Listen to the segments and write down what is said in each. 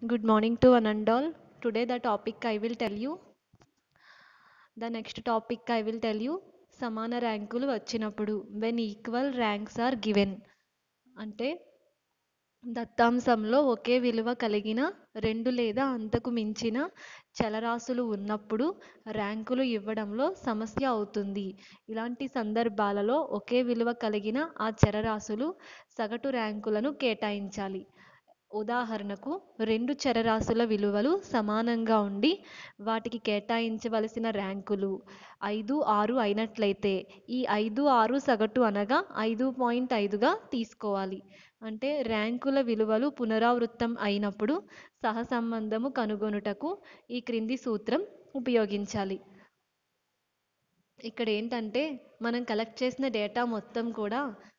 Good morning to one and all. Today the topic I will tell you. The next topic I will tell you సమాన ర్యాంకులు వచ్చినప్పుడు when equal ranks are given అంటే దత్తాంశంలో ఒకే విలువ కలిగిన రెండు లేదా అంతకు మించిన చలరాశులు ఉన్నప్పుడు ర్యాంకులు ఇవ్వడంలో సమస్య అవుతుంది ఇలాంటి సందర్భాలలో ఒకే విలువ కలిగిన ఆ చరరాశులు సగటు ర్యాంకులను కేటాయించాలి ఉదాహరణకు రెండు చరరాశుల విలువలు సమానంగా ఉండి వాటికి కేటాయించవలసిన ర్యాంకులు ఐదు ఆరు అయినట్లయితే ఈ ఐదు ఆరు సగటు అనగా ఐదు పాయింట్ ఐదుగా తీసుకోవాలి అంటే ర్యాంకుల విలువలు పునరావృతం అయినప్పుడు సహసంబంధము కనుగొనుటకు ఈ క్రింది సూత్రం ఉపయోగించాలి ఇక్కడ ఏంటంటే మనం కలెక్ట్ చేసిన డేటా మొత్తం కూడా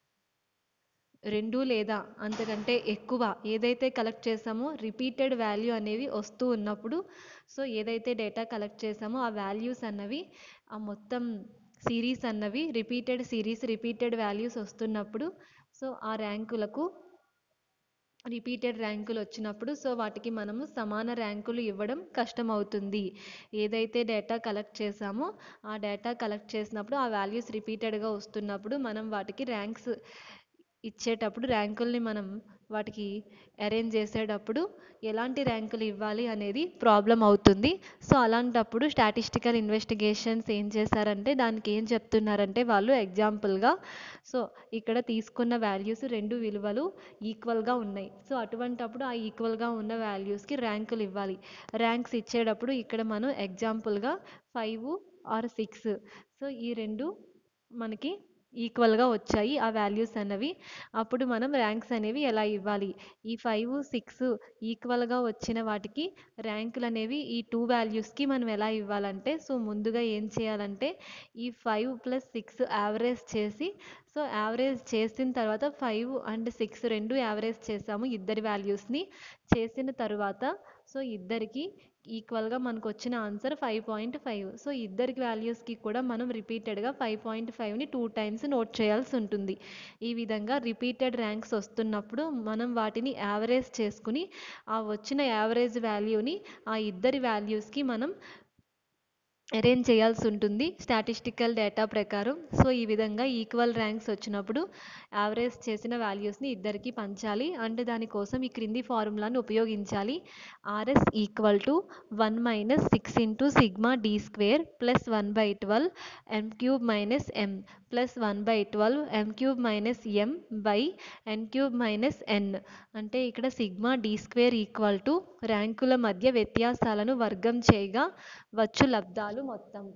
రెండు లేదా అంతకంటే ఎక్కువ ఏదైతే కలెక్ట్ చేసామో రిపీటెడ్ వాల్యూ అనేవి వస్తూ ఉన్నప్పుడు సో ఏదైతే డేటా కలెక్ట్ చేసామో ఆ వాల్యూస్ అన్నవి ఆ మొత్తం సిరీస్ అన్నవి రిపీటెడ్ సిరీస్ రిపీటెడ్ వాల్యూస్ వస్తున్నప్పుడు సో ఆ ర్యాంకులకు రిపీటెడ్ ర్యాంకులు వచ్చినప్పుడు సో వాటికి మనము సమాన ర్యాంకులు ఇవ్వడం కష్టమవుతుంది ఏదైతే డేటా కలెక్ట్ చేసామో ఆ డేటా కలెక్ట్ చేసినప్పుడు ఆ వాల్యూస్ రిపీటెడ్గా వస్తున్నప్పుడు మనం వాటికి ర్యాంక్స్ ఇచ్చేటప్పుడు ర్యాంకుల్ని మనం వాటికి అరేంజ్ చేసేటప్పుడు ఎలాంటి ర్యాంకులు ఇవ్వాలి అనేది ప్రాబ్లం అవుతుంది సో అలాంటప్పుడు స్టాటిస్టికల్ ఇన్వెస్టిగేషన్స్ ఏం చేశారంటే దానికి ఏం చెప్తున్నారంటే వాళ్ళు ఎగ్జాంపుల్గా సో ఇక్కడ తీసుకున్న వాల్యూస్ రెండు విలువలు ఈక్వల్గా ఉన్నాయి సో అటువంటప్పుడు ఆ ఈక్వల్గా ఉన్న వాల్యూస్కి ర్యాంకులు ఇవ్వాలి ర్యాంక్స్ ఇచ్చేటప్పుడు ఇక్కడ మనం ఎగ్జాంపుల్గా ఫైవ్ ఆర్ సిక్స్ సో ఈ రెండు మనకి ఈక్వల్గా వచ్చాయి ఆ వాల్యూస్ అన్నవి అప్పుడు మనం ర్యాంక్స్ అనేవి ఎలా ఇవ్వాలి ఈ ఫైవ్ సిక్స్ ఈక్వల్గా వచ్చిన వాటికి ర్యాంకులు అనేవి ఈ టూ వాల్యూస్కి మనం ఎలా ఇవ్వాలంటే సో ముందుగా ఏం చేయాలంటే ఈ ఫైవ్ ప్లస్ సిక్స్ యావరేజ్ చేసి సో యావరేజ్ చేసిన తర్వాత ఫైవ్ అండ్ సిక్స్ రెండు యావరేజ్ చేసాము ఇద్దరి వాల్యూస్ని చేసిన తర్వాత సో ఇద్దరికి ఈక్వల్గా మనకు వచ్చిన answer five point five so ఇద్దరికి వాల్యూస్కి కూడా మనం రిపీటెడ్గా ఫైవ్ పాయింట్ ఫైవ్ని టూ టైమ్స్ నోట్ చేయాల్సి ఉంటుంది ఈ విధంగా రిపీటెడ్ ర్యాంక్స్ వస్తున్నప్పుడు మనం వాటిని యావరేజ్ చేసుకుని ఆ వచ్చిన యావరేజ్ వాల్యూని ఆ ఇద్దరి వాల్యూస్కి మనం అరేంజ్ చేయాల్సి ఉంటుంది స్టాటిస్టికల్ డేటా ప్రకారం సో ఈ విధంగా ఈక్వల్ ర్యాంక్స్ వచ్చినప్పుడు యావరేజ్ చేసిన వాల్యూస్ని ఇద్దరికి పంచాలి అంటే దానికోసం ఈ క్రింది ఫార్ములాని ఉపయోగించాలి RS equal to one minus six into sigma D square plus one by twelve M cube minus M plus one by twelve M cube minus M by N cube minus N అంటే ఇక్కడ sigma D square equal to ర్యాంకుల మధ్య వ్యత్యాసాలను వర్గం చేయగా వచ్చు లబ్ధాలు మొత్తం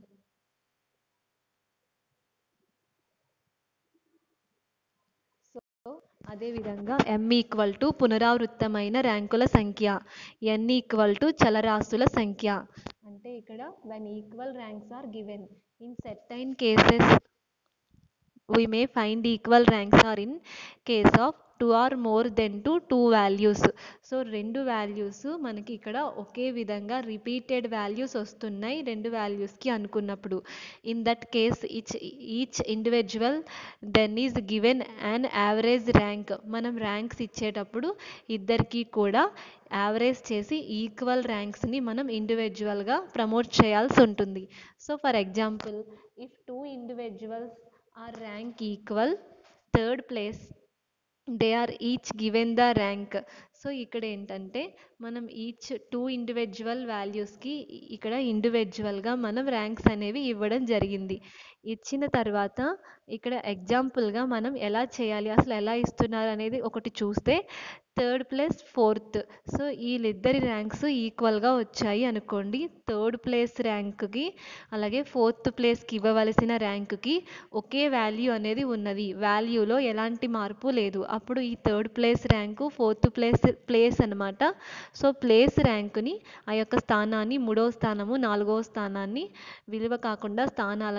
so అదేవిధంగా ఎం ఈక్వల్ టు పునరావృత్తమైన ర్యాంకుల సంఖ్య ఎన్ ఈక్వల్ టు చలరాశుల సంఖ్య అంటే ఇక్కడ when equal ranks are given in certain cases we may find equal ranks are in case of two or more than to two values so రెండు వాల్యూస్ మనకి ఇక్కడ ఒకే విధంగా repeated values వస్తున్నాయి రెండు వాల్యూస్కి అనుకున్నప్పుడు in that case each each individual then is given and average rank మనం ranks ఇచ్చేటప్పుడు ఇద్దరికి కూడా యావరేజ్ చేసి ఈక్వల్ ర్యాంక్స్ని మనం ఇండివిజువల్గా ప్రమోట్ చేయాల్సి ఉంటుంది so for example if two individuals are rank equal third place they are each given the rank so ఇక్కడ ఏంటంటే మనం ఈచ్ టూ ఇండివిజువల్ వాల్యూస్కి ఇక్కడ ఇండివిజువల్గా మనం ర్యాంక్స్ అనేవి ఇవ్వడం జరిగింది ఇచ్చిన తర్వాత ఇక్కడ ఎగ్జాంపుల్గా మనం ఎలా చేయాలి అసలు ఎలా ఇస్తున్నారు అనేది ఒకటి చూస్తే థర్డ్ ప్లస్ ఫోర్త్ సో వీళ్ళిద్దరి ర్యాంక్స్ ఈక్వల్గా వచ్చాయి అనుకోండి థర్డ్ ప్లేస్ ర్యాంక్కి అలాగే ఫోర్త్ ప్లేస్కి ఇవ్వవలసిన ర్యాంక్కి ఒకే వాల్యూ అనేది ఉన్నది వాల్యూలో ఎలాంటి మార్పు లేదు అప్పుడు ఈ third place rank fourth place place అనమాట సో ప్లేస్ ర్యాంకుని ఆ యొక్క స్థానాన్ని మూడవ స్థానము నాలుగవ స్థానాన్ని విలువ కాకుండా స్థానాలను మనం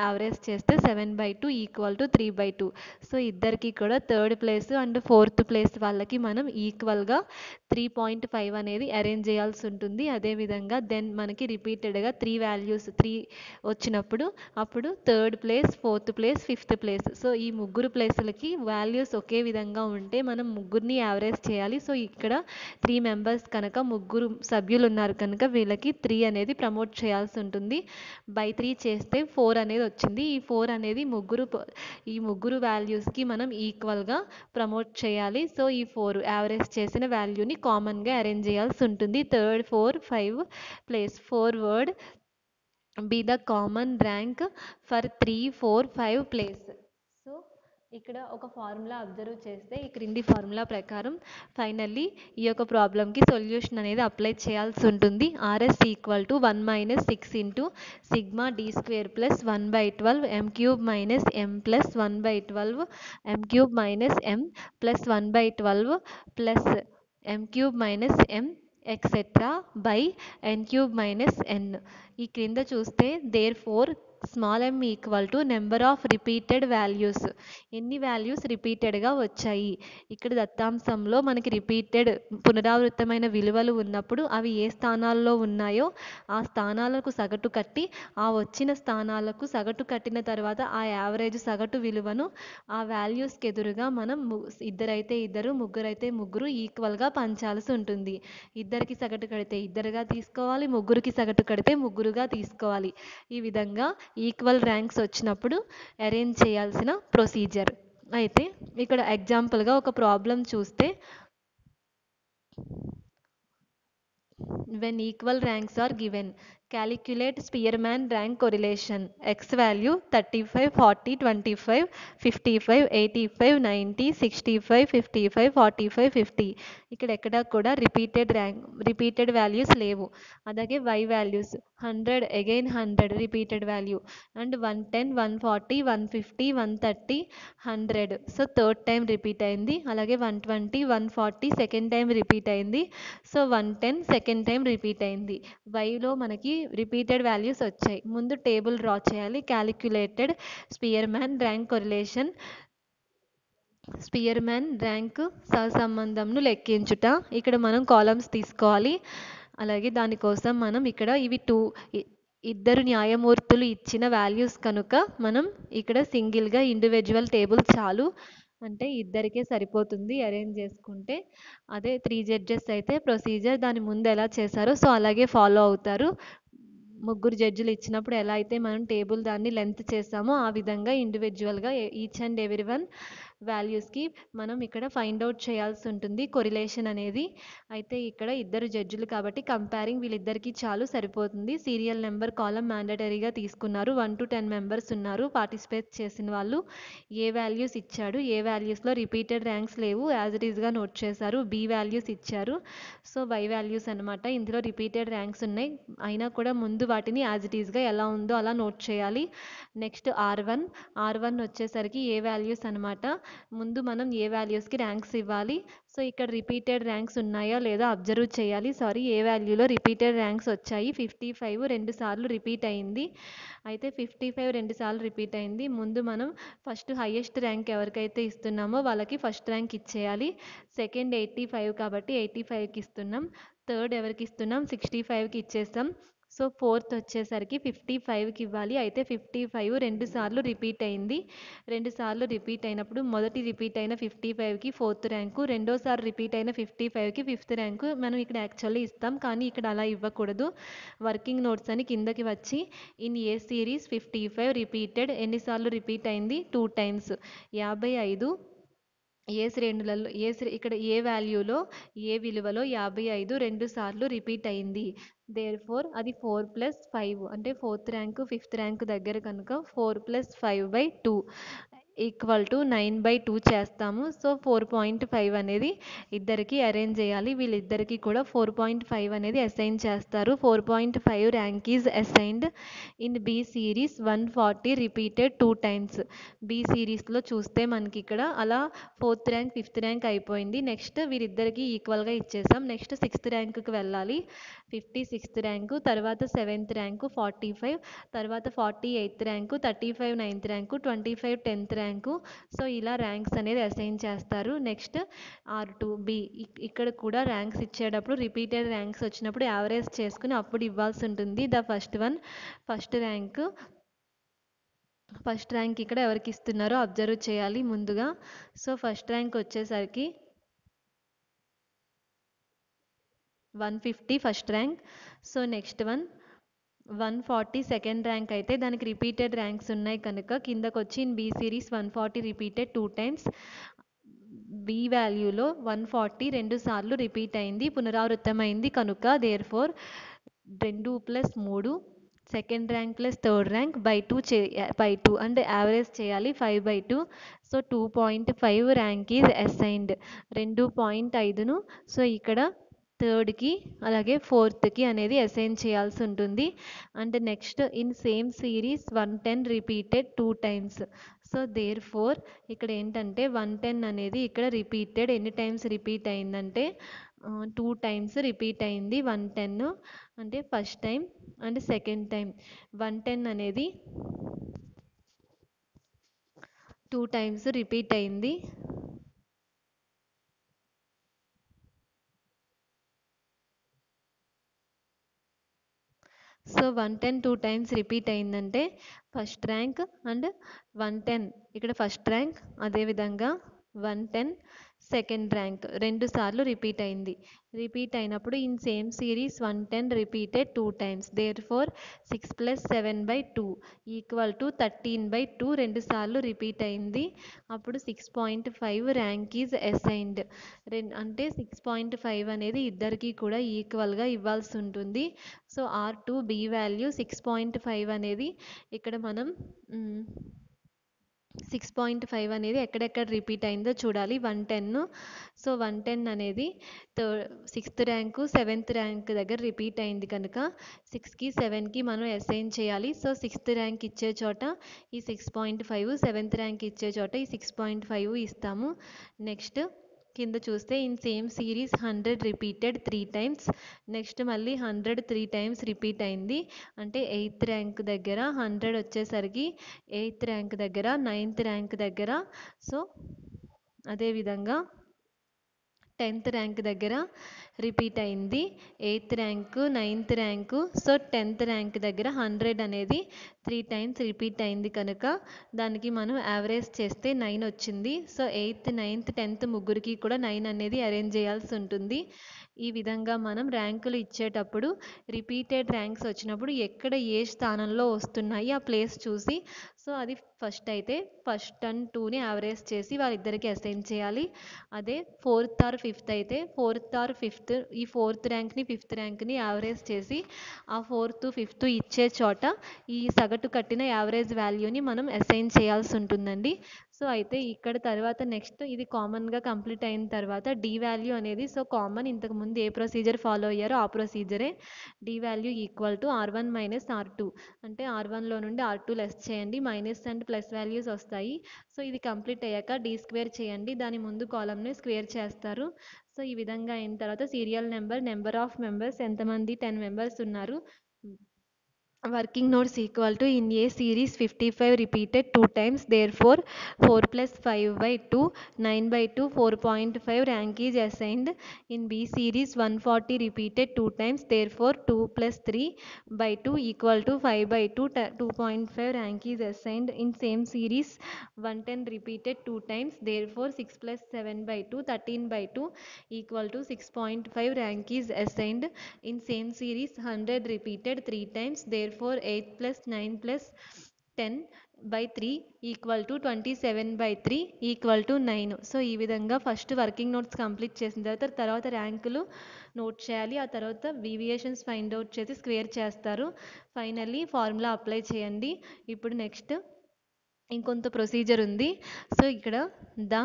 యావరేజ్ చేస్తే seven by two equal to three by two so ఇద్దరికి కూడా third place and fourth place వాళ్ళకి మనం ఈక్వల్గా త్రీ పాయింట్ ఫైవ్ అనేది అరేంజ్ చేయాల్సి ఉంటుంది అదేవిధంగా దెన్ మనకి రిపీటెడ్గా త్రీ వాల్యూస్ త్రీ వచ్చినప్పుడు అప్పుడు third place fourth place fifth place so ఈ ముగ్గురు ప్లేసులకి వాల్యూస్ ఒకే విధంగా ఉంటే మనం ముగ్గురిని యావరేజ్ చేయాలి సో ఇక్కడ త్రీ మెంబర్స్ కనుక ముగ్గురు సభ్యులు ఉన్నారు కనుక వీళ్ళకి త్రీ అనేది ప్రమోట్ చేయాల్సి ఉంటుంది బై త్రీ చేస్తే ఫోర్ అనేది వచ్చింది ఈ ఫోర్ అనేది ముగ్గురు ప- ఈ ముగ్గురు వాల్యూస్కి మనం ఈక్వల్గా ప్రమోట్ చేయాలి సో ఈ ఫోర్ యావరేజ్ చేసిన వాల్యూని కామన్గా అరేంజ్ చేయాల్సి ఉంటుంది third four five place four would be the common rank for three four five place so ఇక్కడ ఒక ఫార్ములా అబ్జర్వ్ చేస్తే ఈ క్రింది ఫార్ములా ప్రకారం ఫైనల్లీ ఈ యొక్క ప్రాబ్లంకి సొల్యూషన్ అనేది అప్లై చేయాల్సి ఉంటుంది RS equal to one minus six into sigma D square plus one by twelve M cube minus M plus one by twelve M cube minus M plus one by twelve plus M cube minus M etcetera by N cube minus N ఈ క్రింద చూస్తే therefore small M equal to number of repeated values ఎన్ని values రిపీటెడ్గా వచ్చాయి ఇక్కడ దత్తాంశంలో మనకి repeated పునరావృతమైన విలువలు ఉన్నప్పుడు అవి ఏ స్థానాల్లో ఉన్నాయో ఆ స్థానాలకు సగటు కట్టి ఆ వచ్చిన స్థానాలకు సగటు కట్టిన తర్వాత ఆ యావరేజ్ సగటు విలువను ఆ వాల్యూస్కి ఎదురుగా మనం ము- ఇద్దరైతే ఇద్దరు ముగ్గురైతే ముగ్గురు ఈక్వల్గా పంచాల్సి ఉంటుంది ఇద్దరికి సగటు కడితే ఇద్దరుగా తీసుకోవాలి ముగ్గురికి సగటు కడితే ముగ్గురుగా తీసుకోవాలి ఈ విధంగా ఈక్వల్ ర్యాంక్స్ వచ్చినప్పుడు అరేంజ్ చేయాల్సిన ప్రొసీజర్ అయితే ఇక్కడ ఎగ్జాంపుల్గా ఒక ప్రాబ్లం చూస్తే when equal ranks are given calculate spearman rank correlation x value 35 40 25 55 85 90 65 55 45 50 ఇక్కడ ఎక్కడ కూడా రిపీటెడ్ ర్యాంక్ రిపీటెడ్ వాల్యూస్ లేవు అలాగే Y values hundred again hundred repeated value and one ten one forty one fifty one thirty hundred so third time repeat అయింది అలాగే one twenty one forty second time repeat అయింది so one ten second time repeat అయింది వైలో మనకి repeated values వచ్చాయి ముందు table draw చేయాలి calculated Spearman rank correlation Spearman rank సహసంబంధంను లెక్కించుట ఇక్కడ మనం కాలమ్స్ తీసుకోవాలి అలాగే దానికోసం మనం ఇక్కడ ఇవి టూ ఇద్దరు న్యాయమూర్తులు ఇచ్చిన వాల్యూస్ కనుక మనం ఇక్కడ సింగిల్గా ఇండివిజువల్ టేబుల్ చాలు అంటే ఇద్దరికే సరిపోతుంది అరేంజ్ చేసుకుంటే అదే త్రీ జడ్జెస్ అయితే ప్రొసీజర్ దాని ముందు ఎలా చేశారో సో అలాగే ఫాలో అవుతారు ముగ్గురు జడ్జిలు ఇచ్చినప్పుడు ఎలా అయితే మనం టేబుల్ దాన్ని లెంత్ చేస్తామో ఆ విధంగా ఇండివిజువల్గా ఈచ్ అండ్ ఎవ్రీ వన్ వాల్యూస్కి మనం ఇక్కడ ఫైండ్ అవుట్ చేయాల్సి ఉంటుంది కొరిలేషన్ అనేది అయితే ఇక్కడ ఇద్దరు జడ్జిలు కాబట్టి కంపేరింగ్ వీళ్ళిద్దరికీ చాలు సరిపోతుంది సీరియల్ నెంబర్ కాలం మ్యాండటరీగా తీసుకున్నారు వన్ టు టెన్ మెంబర్స్ ఉన్నారు పార్టిసిపేట్ చేసిన వాళ్ళు ఏ వాల్యూస్ ఇచ్చాడు ఏ వాల్యూస్లో రిపీటెడ్ ర్యాంక్స్ లేవు యాజ్ ఇట్ ఈస్గా నోట్ చేశారు బి వాల్యూస్ ఇచ్చారు సో వై వాల్యూస్ అనమాట ఇందులో రిపీటెడ్ ర్యాంక్స్ ఉన్నాయి అయినా కూడా ముందు వాటిని యాజ్ ఇట్ ఈస్గా ఎలా ఉందో అలా నోట్ చేయాలి next R one R one వచ్చేసరికి ఏ వాల్యూస్ అనమాట ముందు మనం ఏ వాల్యూస్కి ర్యాంక్స్ ఇవ్వాలి సో ఇక్కడ రిపీటెడ్ ర్యాంక్స్ ఉన్నాయా లేదా అబ్జర్వ్ చేయాలి సారీ ఏ వాల్యూలో రిపీటెడ్ ర్యాంక్స్ వచ్చాయి ఫిఫ్టీ ఫైవ్ రెండు సార్లు రిపీట్ అయింది అయితే ఫిఫ్టీ ఫైవ్ రెండు సార్లు రిపీట్ అయింది ముందు మనం ఫస్ట్ హైయెస్ట్ ర్యాంక్ ఎవరికైతే ఇస్తున్నామో వాళ్ళకి ఫస్ట్ ర్యాంక్ ఇచ్చేయాలి సెకండ్ ఎయిటీ ఫైవ్ కాబట్టి ఎయిటీ ఫైవ్కి ఇస్తున్నాం థర్డ్ ఎవరికి ఇస్తున్నాం సిక్స్టీ ఫైవ్కి ఇచ్చేస్తాం సో ఫోర్త్ వచ్చేసరికి ఫిఫ్టీ ఫైవ్కి ఇవ్వాలి అయితే ఫిఫ్టీ ఫైవ్ రెండు సార్లు రిపీట్ అయింది రెండు సార్లు రిపీట్ అయినప్పుడు మొదటి రిపీట్ అయిన ఫిఫ్టీ ఫైవ్కి ఫోర్త్ ర్యాంకు రెండోసారి రిపీట్ అయిన ఫిఫ్టీ ఫైవ్కి ఫిఫ్త్ ర్యాంకు మనం ఇక్కడ యాక్చువల్లీ ఇస్తాం కానీ ఇక్కడ అలా ఇవ్వకూడదు వర్కింగ్ నోట్స్ అని కిందకి వచ్చి in A series fifty five repeated ఎన్నిసార్లు రిపీట్ అయింది టూ టైమ్స్ యాభై ఐదు ఏ శ్రేణులలో ఏ శ్రే ఇక్కడ ఏ వాల్యూలో ఏ విలువలో యాభై ఐదు రెండు సార్లు రిపీట్ అయింది దేర్ ఫోర్ అది ఫోర్ ప్లస్ ఫైవ్ అంటే ఫోర్త్ ర్యాంకు ఫిఫ్త్ ర్యాంక్ దగ్గర కనుక four plus five by two equal to nine by two చేస్తాము సో ఫోర్ పాయింట్ ఫైవ్ అనేది ఇద్దరికి అరేంజ్ చేయాలి వీళ్ళిద్దరికి కూడా ఫోర్ పాయింట్ ఫైవ్ అనేది అసైన్ చేస్తారు four point five rank is assigned in B series one forty repeated two times B సిరీస్లో చూస్తే మనకి ఇక్కడ అలా ఫోర్త్ ర్యాంక్ ఫిఫ్త్ ర్యాంక్ అయిపోయింది నెక్స్ట్ వీరిద్దరికి ఈక్వల్గా ఇచ్చేసాం నెక్స్ట్ సిక్స్త్ ర్యాంకుకి వెళ్ళాలి ఫిఫ్టీ సిక్స్త్ ర్యాంకు తర్వాత సెవెంత్ ర్యాంకు ఫార్టీ ఫైవ్ తర్వాత forty eighth rank thirty five ninth rank twenty five tenth rank so ఇలా ర్యాంక్స్ అనేది అసైన్ చేస్తారు నెక్స్ట్ ఆర్ టూ బి ఇక్కడ కూడా ర్యాంక్స్ ఇచ్చేటప్పుడు రిపీటెడ్ ర్యాంక్స్ వచ్చినప్పుడు యావరేజ్ చేసుకుని అప్పుడు ఇవ్వాల్సి ఉంటుంది the first one first rank first rank ఇక్కడ ఎవరికి ఇస్తున్నారో అబ్జర్వ్ చేయాలి ముందుగా సో ఫస్ట్ ర్యాంక్ వచ్చేసరికి one fifty first rank so next one one forty second rank అయితే దానికి రిపీటెడ్ ర్యాంక్స్ ఉన్నాయి కనుక కిందకు వచ్చి in B series one forty repeated two times B వాల్యూలో వన్ ఫార్టీ రెండు సార్లు రిపీట్ అయింది పునరావృతమైంది కనుక దేర్ ఫోర్ రెండు ప్లస్ మూడు second rank plus third rank by two చే బై టూ అంటే యావరేజ్ చేయాలి five by two so two point five rank is assigned రెండు పాయింట్ ఐదును సో ఇక్కడ థర్డ్కి అలాగే ఫోర్త్కి అనేది అసైన్ చేయాల్సి ఉంటుంది and next in same series one ten repeated two times so therefore ఇక్కడ ఏంటంటే వన్ టెన్ అనేది ఇక్కడ రిపీటెడ్ ఎన్ని టైమ్స్ రిపీట్ అయిందంటే టూ టైమ్స్ రిపీట్ అయింది వన్ టెన్ అంటే first time and second time one ten అనేది టూ టైమ్స్ రిపీట్ అయింది so one ten two times repeat అయిందంటే first rank and one ten ఇక్కడ ఫస్ట్ ర్యాంక్ అదేవిధంగా one ten second rank రెండు సార్లు repeat అయింది రిపీట్ అయినప్పుడు in same series one ten repeated two times therefore six plus seven by two equal to thirteen by two రెండు సార్లు repeat అయింది అప్పుడు six point five rank is assigned రెన్ అంటే సిక్స్ పాయింట్ ఫైవ్ అనేది ఇద్దరికి కూడా ఈక్వల్గా ఇవ్వాల్సి ఉంటుంది so R two B value six point five అనేది ఇక్కడ మనం సిక్స్ పాయింట్ ఫైవ్ అనేది ఎక్కడెక్కడ రిపీట్ అయిందో చూడాలి one ten so one ten అనేది third sixth rank seventh rank దగ్గర రిపీట్ అయింది కనుక సిక్స్కి సెవెన్కి మనం అసైన్ చేయాలి సో సిక్స్త్ ర్యాంక్ ఇచ్చే చోట ఈ six point five seventh rank ఇచ్చే చోట ఈ సిక్స్ పాయింట్ ఫైవ్ ఇస్తాము నెక్స్ట్ కింద చూస్తే in same series hundred repeated three times next మళ్ళీ హండ్రెడ్ త్రీ టైమ్స్ రిపీట్ అయింది అంటే ఎయిత్ ర్యాంక్ దగ్గర హండ్రెడ్ వచ్చేసరికి ఎయిత్ ర్యాంక్ దగ్గర నైన్త్ ర్యాంక్ దగ్గర సో అదేవిధంగా టెన్త్ ర్యాంక్ దగ్గర రిపీట్ అయింది eighth rank ninth rank so tenth rank దగ్గర హండ్రెడ్ అనేది త్రీ టైమ్స్ రిపీట్ అయింది కనుక దానికి మనం యావరేజ్ చేస్తే నైన్ వచ్చింది సో ఎయిత్ నైన్త్ టెన్త్ ముగ్గురికి కూడా నైన్ అనేది అరేంజ్ చేయాల్సి ఉంటుంది ఈ విధంగా మనం ర్యాంకులు ఇచ్చేటప్పుడు రిపీటెడ్ ర్యాంక్స్ వచ్చినప్పుడు ఎక్కడ ఏ స్థానంలో వస్తున్నాయి ఆ ప్లేస్ చూసి సో అది ఫస్ట్ అయితే ఫస్ట్ అండ్ టూని యావరేజ్ చేసి వాళ్ళిద్దరికి అసైన్ చేయాలి అదే ఫోర్త్ ఆర్ ఫిఫ్త్ అయితే ఫోర్త్ ఆర్ ఫిఫ్త్ ఈ ఫోర్త్ ర్యాంక్ని ఫిఫ్త్ ర్యాంక్ని యావరేజ్ చేసి ఆ ఫోర్త్ ఫిఫ్త్ ఇచ్చే చోట ఈ సగటు కట్టిన యావరేజ్ వాల్యూని మనం అసైన్ చేయాల్సి ఉంటుందండి సో అయితే ఇక్కడ తర్వాత నెక్స్ట్ ఇది కామన్గా కంప్లీట్ అయిన తర్వాత డి వాల్యూ అనేది సో కామన్ ఇంతకుముందు ఏ ప్రొసీజర్ ఫాలో అయ్యారో ఆ ప్రొసీజరే D value equal to R one minus R two అంటే ఆర్ వన్లో నుండి ఆర్ టూ లెస్ చేయండి మైనస్ అండ్ ప్లస్ వాల్యూస్ వస్తాయి సో ఇది కంప్లీట్ అయ్యాక డి స్క్వేర్ చేయండి దాని ముందు కాలమ్ని స్క్వేర్ చేస్తారు సో ఈ విధంగా అయిన తర్వాత serial number number of members ఎంతమంది టెన్ మెంబర్స్ ఉన్నారు working notes equal to in A series fifty five repeated two times therefore four plus five by two nine by two four point five rank is assigned in B series one forty repeated two times therefore two plus three by two equal to five by two two point five rank is assigned in same series one ten repeated two times therefore six plus seven by two thirteen by two equal to six point five rank is assigned in same series hundred repeated three times therefore eight plus nine plus ten by three equal to twenty seven by three equal to nine so ఈ విధంగా first working notes complete చేసిన తర్వాత తర్వాత ర్యాంకులు note చేయాలి ఆ తర్వాత deviations find out చేసి స్క్వేర్ చేస్తారు ఫైనల్లీ ఫార్ములా అప్లై చేయండి ఇప్పుడు నెక్స్ట్ ఇంకొంత ప్రొసీజర్ ఉంది సో ఇక్కడ ద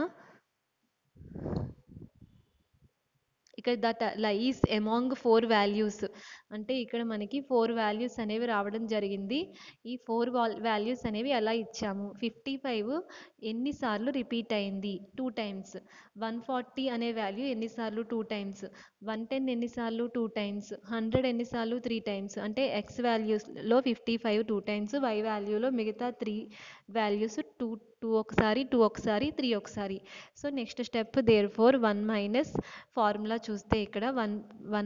ఇక్కడ that lies among four values అంటే ఇక్కడ మనకి ఫోర్ వాల్యూస్ అనేవి రావడం జరిగింది ఈ ఫోర్ వాల్యూస్ అనేవి ఎలా ఇచ్చాము ఫిఫ్టీ ఫైవ్ ఎన్నిసార్లు రిపీట్ అయింది టూ టైమ్స్ వన్ ఫార్టీ అనే వాల్యూ ఎన్నిసార్లు టూ టైమ్స్ వన్ టెన్ ఎన్నిసార్లు టూ టైమ్స్ హండ్రెడ్ ఎన్నిసార్లు త్రీ టైమ్స్ అంటే ఎక్స్ వాల్యూస్లో fifty five two times Y వాల్యూలో మిగతా త్రీ వాల్యూస్ టూ టూ ఒకసారి టూ ఒకసారి త్రీ ఒకసారి so next step therefore one minus formula చూస్తే ఇక్కడ one one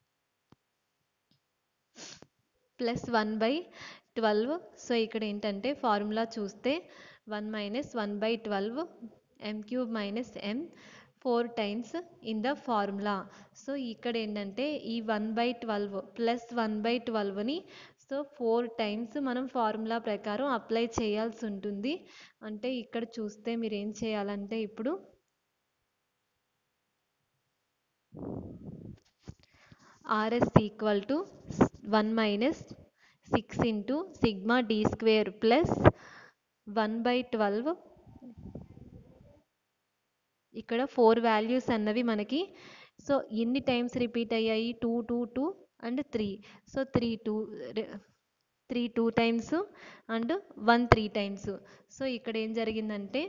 plus one by twelve so ఇక్కడ ఏంటంటే ఫార్ములా చూస్తే one minus one by twelve M cube minus M four times in the formula so ఇక్కడ ఏంటంటే ఈ one by twelve plus one by ట్వెల్వ్ని so four times మనం formula ప్రకారం apply చేయాల్సి ఉంటుంది అంటే ఇక్కడ చూస్తే మీరు ఏం చేయాలంటే ఇప్పుడు RS equal to one minus six into sigma D square plus one by twelve ఇక్కడ ఫోర్ వాల్యూస్ అన్నవి మనకి సో ఎన్ని టైమ్స్ రిపీట్ అయ్యాయి two two two and three so three two three two times and one three times so ఇక్కడ ఏం జరిగిందంటే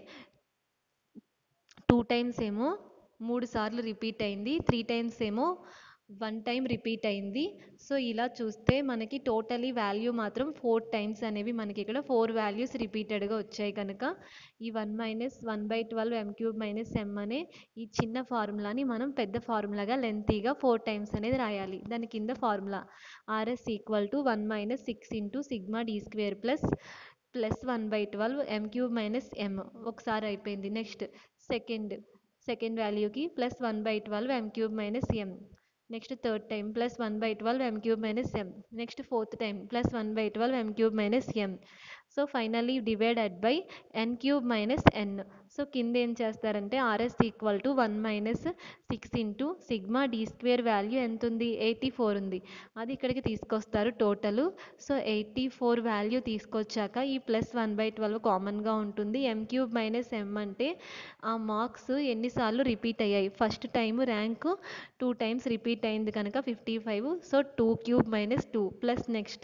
two times ఏమో మూడు సార్లు రిపీట్ అయింది త్రీ టైమ్స్ ఏమో వన్ టైం రిపీట్ అయింది సో ఇలా చూస్తే మనకి టోటలీ వాల్యూ మాత్రం ఫోర్ టైమ్స్ అనేవి మనకి ఇక్కడ ఫోర్ వాల్యూస్ రిపీటెడ్గా వచ్చాయి కనుక ఈ one minus one by twelve M cube minus M అనే ఈ చిన్న ఫార్ములాని మనం పెద్ద ఫార్ములాగా లెంతీగా ఫోర్ టైమ్స్ అనేది రాయాలి దాని కింద formula RS equal to one minus six into sigma D square plus plus one by twelve M cube minus M ఒకసారి అయిపోయింది నెక్స్ట్ సెకండ్ సెకండ్ వాల్యూకి plus one by twelve M cube minus M next third time plus one by twelve M cube minus M next fourth time plus one by twelve M cube minus M so finally divided by N cube minus N so కింద ఏం చేస్తారంటే RS equal to one minus six into sigma D square value ఎంత ఉంది eighty four ఉంది అది ఇక్కడికి తీసుకొస్తారు total so eighty four value తీసుకొచ్చాక ఈ ప్లస్ వన్ బై ట్వెల్వ్ కామన్గా ఉంటుంది ఎం క్యూబ్ మైనస్ ఎం అంటే ఆ మార్క్స్ ఎన్నిసార్లు రిపీట్ అయ్యాయి first time rank two times repeat అయింది కనుక fifty five so two cube minus two plus next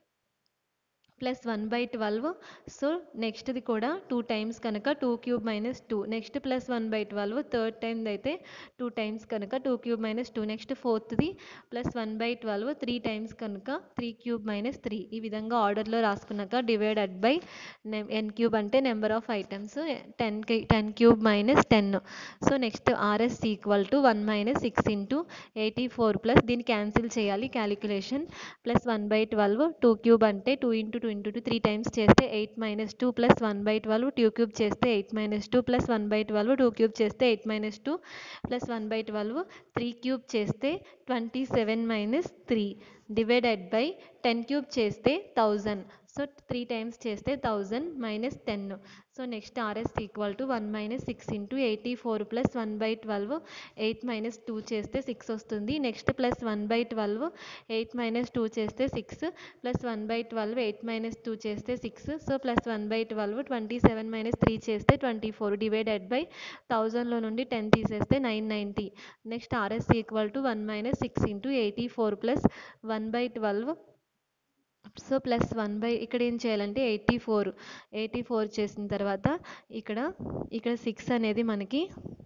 plus one by twelve so నెక్స్ట్ది కూడా టూ టైమ్స్ కనుక two cube minus two next plus one by twelve third time అయితే two times కనుక two cube minus two next ఫోర్త్ది plus one by twelve three times కనుక three cube minus three ఈ విధంగా ఆర్డర్లో రాసుకున్నాక డివైడెడ్ బై ఎన్ క్యూబ్ అంటే number of items ten ten cube minus ten so next RS equal to one minus six into eighty four plus దీన్ని cancel చేయాలి calculation plus one by twelve two cube అంటే two into two into two three times చేస్తే eight minus two plus one by twelve two cube చేస్తే eight minus two plus one by twelve two cube చేస్తే eight minus two plus one by twelve three cube చేస్తే twenty seven minus three divided by ten cube చేస్తే thousand so three times చేస్తే thousand minus ten so next RS equal to one minus six into eighty four plus one by twelve eight minus two చేస్తే six వస్తుంది next plus one by twelve eight minus two చేస్తే six plus one by twelve eight minus two చేస్తే six so plus one by twelve twenty seven minus three చేస్తే twenty four divided by థౌజండ్లో నుండి ten తీసేస్తే nine ninety next RS equal to one minus six into eighty four plus one by twelve so plus one by ఇక్కడ ఏం చేయాలంటే eighty four eighty four చేసిన తర్వాత ఇక్కడ ఇక్కడ సిక్స్ అనేది మనకి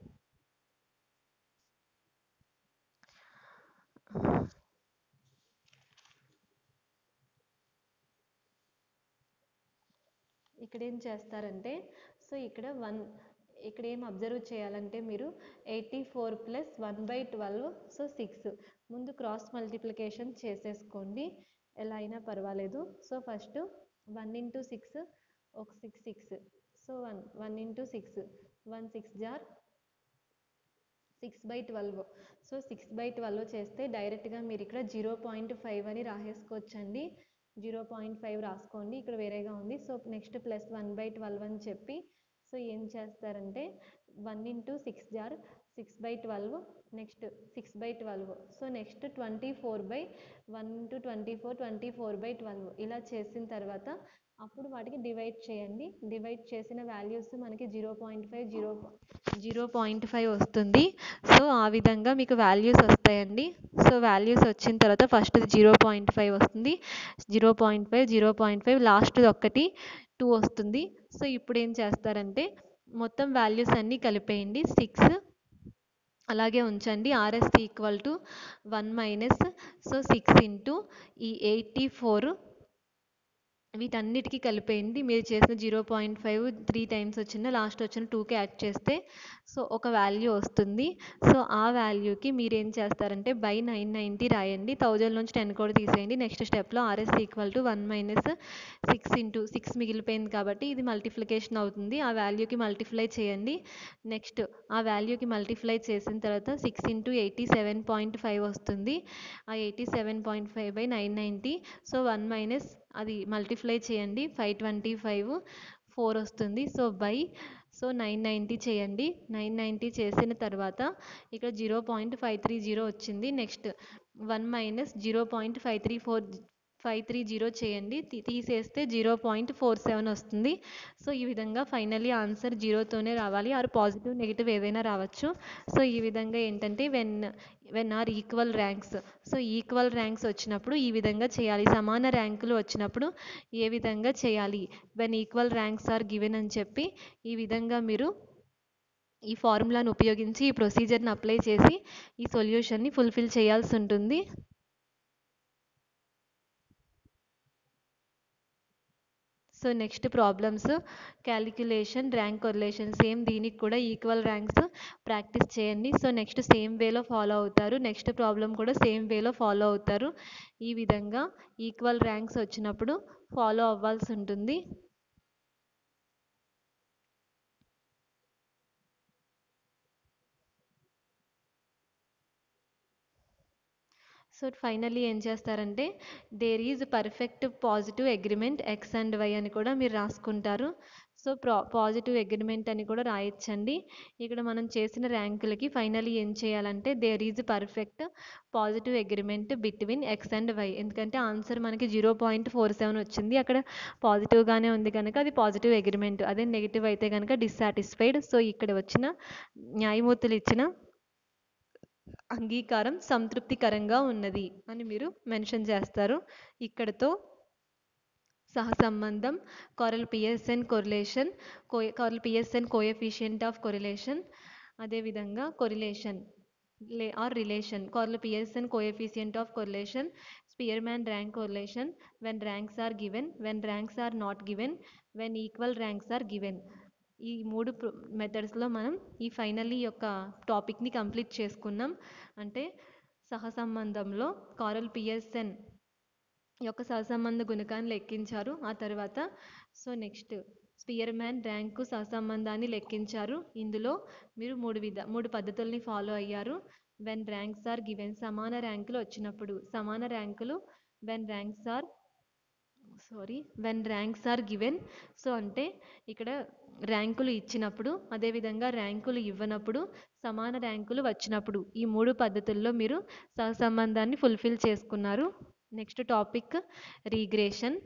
ఇక్కడ ఏం చేస్తారంటే సో ఇక్కడ వన్ ఇక్కడ ఏం అబ్జర్వ్ చేయాలంటే మీరు eighty four plus one by twelve so six ముందు క్రాస్ మల్టిప్లికేషన్ చేసేసుకోండి ఎలా అయినా పర్వాలేదు so first one into six ఒక six six so one one into six one six జార్ six by twelve so six by twelve చేస్తే డైరెక్ట్గా మీరు ఇక్కడ జీరో పాయింట్ ఫైవ్ అని రాసేసుకోవచ్చండి జీరో పాయింట్ ఫైవ్ రాసుకోండి ఇక్కడ వేరేగా ఉంది so next plus one by twelve అని చెప్పి సో ఏం చేస్తారంటే వన్ ఇంటూ సిక్స్ జార్ six by twelve next six by twelve so next twenty four by one into twenty four twenty four by twelve ఇలా చేసిన తర్వాత అప్పుడు వాటికి డివైడ్ చేయండి డివైడ్ చేసిన వాల్యూస్ మనకి zero point five zero zero point five వస్తుంది సో ఆ విధంగా మీకు వాల్యూస్ వస్తాయండి సో వాల్యూస్ వచ్చిన తర్వాత ఫస్ట్ జీరో పాయింట్ ఫైవ్ వస్తుంది zero point five zero point five last ఒక్కటి టూ వస్తుంది సో ఇప్పుడు ఏం చేస్తారంటే మొత్తం వాల్యూస్ అన్నీ కలిపేయండి సిక్స్ అలాగే ఉంచండి RS equal to one minus so six into ఈ ఎయిటీ ఫోర్ వీటన్నిటికీ కలిపేయండి మీరు చేసిన zero point five three times వచ్చిన లాస్ట్ వచ్చిన టూకి యాడ్ చేస్తే సో ఒక వాల్యూ వస్తుంది సో ఆ వాల్యూకి మీరు ఏం చేస్తారంటే బై నైన్ నైంటీ రాయండి థౌజండ్ నుంచి టెన్ కూడా తీసేయండి నెక్స్ట్ స్టెప్లో RS equal to one minus six into six మిగిలిపోయింది కాబట్టి ఇది మల్టిప్లికేషన్ అవుతుంది ఆ వాల్యూకి మల్టిప్లై చేయండి నెక్స్ట్ ఆ వాల్యూకి మల్టిప్లై చేసిన తర్వాత six into eighty seven point five వస్తుంది ఆ eighty seven point five by nine ninety so one minus అది మల్టిప్లై చేయండి ఫైవ్ ట్వంటీ ఫైవ్ ఫోర్ వస్తుంది so by so nine ninety చేయండి నైన్ నైంటీ చేసిన తర్వాత ఇక్కడ zero point five three zero వచ్చింది next one minus zero point five three four five three zero చేయండి తీ- తీసేస్తే జీరో పాయింట్ ఫోర్ సెవెన్ వస్తుంది సో ఈ విధంగా ఫైనల్లీ ఆన్సర్ జీరోతోనే రావాలి ఆర్ పాజిటివ్ నెగిటివ్ ఏదైనా రావచ్చు సో ఈ విధంగా ఏంటంటే when when are equal ranks so equal ranks వచ్చినప్పుడు ఈ విధంగా చేయాలి సమాన ర్యాంకులు వచ్చినప్పుడు ఏ విధంగా చేయాలి when equal ranks are given అని చెప్పి ఈ విధంగా మీరు ఈ ఫార్ములాను ఉపయోగించి ఈ ప్రొసీజర్ని అప్లై చేసి ఈ సొల్యూషన్ని ఫుల్ఫిల్ చేయాల్సి ఉంటుంది so next problems calculation rank correlation same దీనికి కూడా ఈక్వల్ ర్యాంక్స్ ప్రాక్టీస్ చేయండి సో నెక్స్ట్ సేమ్ వేలో ఫాలో అవుతారు నెక్స్ట్ ప్రాబ్లం కూడా సేమ్ వేలో ఫాలో అవుతారు ఈ విధంగా ఈక్వల్ ర్యాంక్స్ వచ్చినప్పుడు ఫాలో అవ్వాల్సి ఉంటుంది సో ఫైనల్లీ ఏం చేస్తారంటే there is perfect positive agreement X and Y అని కూడా మీరు రాసుకుంటారు సో ప్రా పాజిటివ్ అగ్రిమెంట్ అని కూడా రాయొచ్చండి ఇక్కడ మనం చేసిన ర్యాంకులకి ఫైనల్లీ ఏం చేయాలంటే there is perfect positive agreement between X and Y ఎందుకంటే ఆన్సర్ మనకి జీరో పాయింట్ ఫోర్ సెవెన్ వచ్చింది అక్కడ పాజిటివ్గానే ఉంది కనుక అది పాజిటివ్ అగ్రిమెంట్ అదే నెగిటివ్ అయితే కనుక డిస్సాటిస్ఫైడ్ సో ఇక్కడ వచ్చిన న్యాయమూర్తులు ఇచ్చిన అంగీకారం సంతృప్తికరంగా ఉన్నది అని మీరు మెన్షన్ చేస్తారు ఇక్కడతో సహసంబంధం Karl Pearson correlation co Karl Pearson coefficient of correlation అదేవిధంగా కొరిలేషన్ లే or relation Karl Pearson coefficient of correlation Spearman rank correlation when ranks are given when ranks are not given when equal ranks are given ఈ మూడు మెథడ్స్లో మనం ఈ finally యొక్క టాపిక్ని complete చేసుకున్నాం అంటే సహసంబంధంలో కారల్ పిఎస్ఎన్ యొక్క సహసంబంధ గుణకాన్ని లెక్కించారు ఆ తర్వాత సో నెక్స్ట్ స్పియర్మ్యాన్ ర్యాంకు సహసంబంధాన్ని లెక్కించారు ఇందులో మీరు మూడు విధ మూడు పద్ధతుల్ని ఫాలో అయ్యారు వెన్ ర్యాంక్స్ ఆర్ గివెన్ సమాన ర్యాంకులు వచ్చినప్పుడు సమాన ర్యాంకులు when ranks are sorry when ranks are given so అంటే ఇక్కడ ర్యాంకులు ఇచ్చినప్పుడు అదేవిధంగా ర్యాంకులు ఇవ్వనప్పుడు సమాన ర్యాంకులు వచ్చినప్పుడు ఈ మూడు పద్ధతుల్లో మీరు సహసంబంధాన్ని ఫుల్ఫిల్ చేసుకున్నారు నెక్స్ట్ టాపిక్ రీగ్రేషన్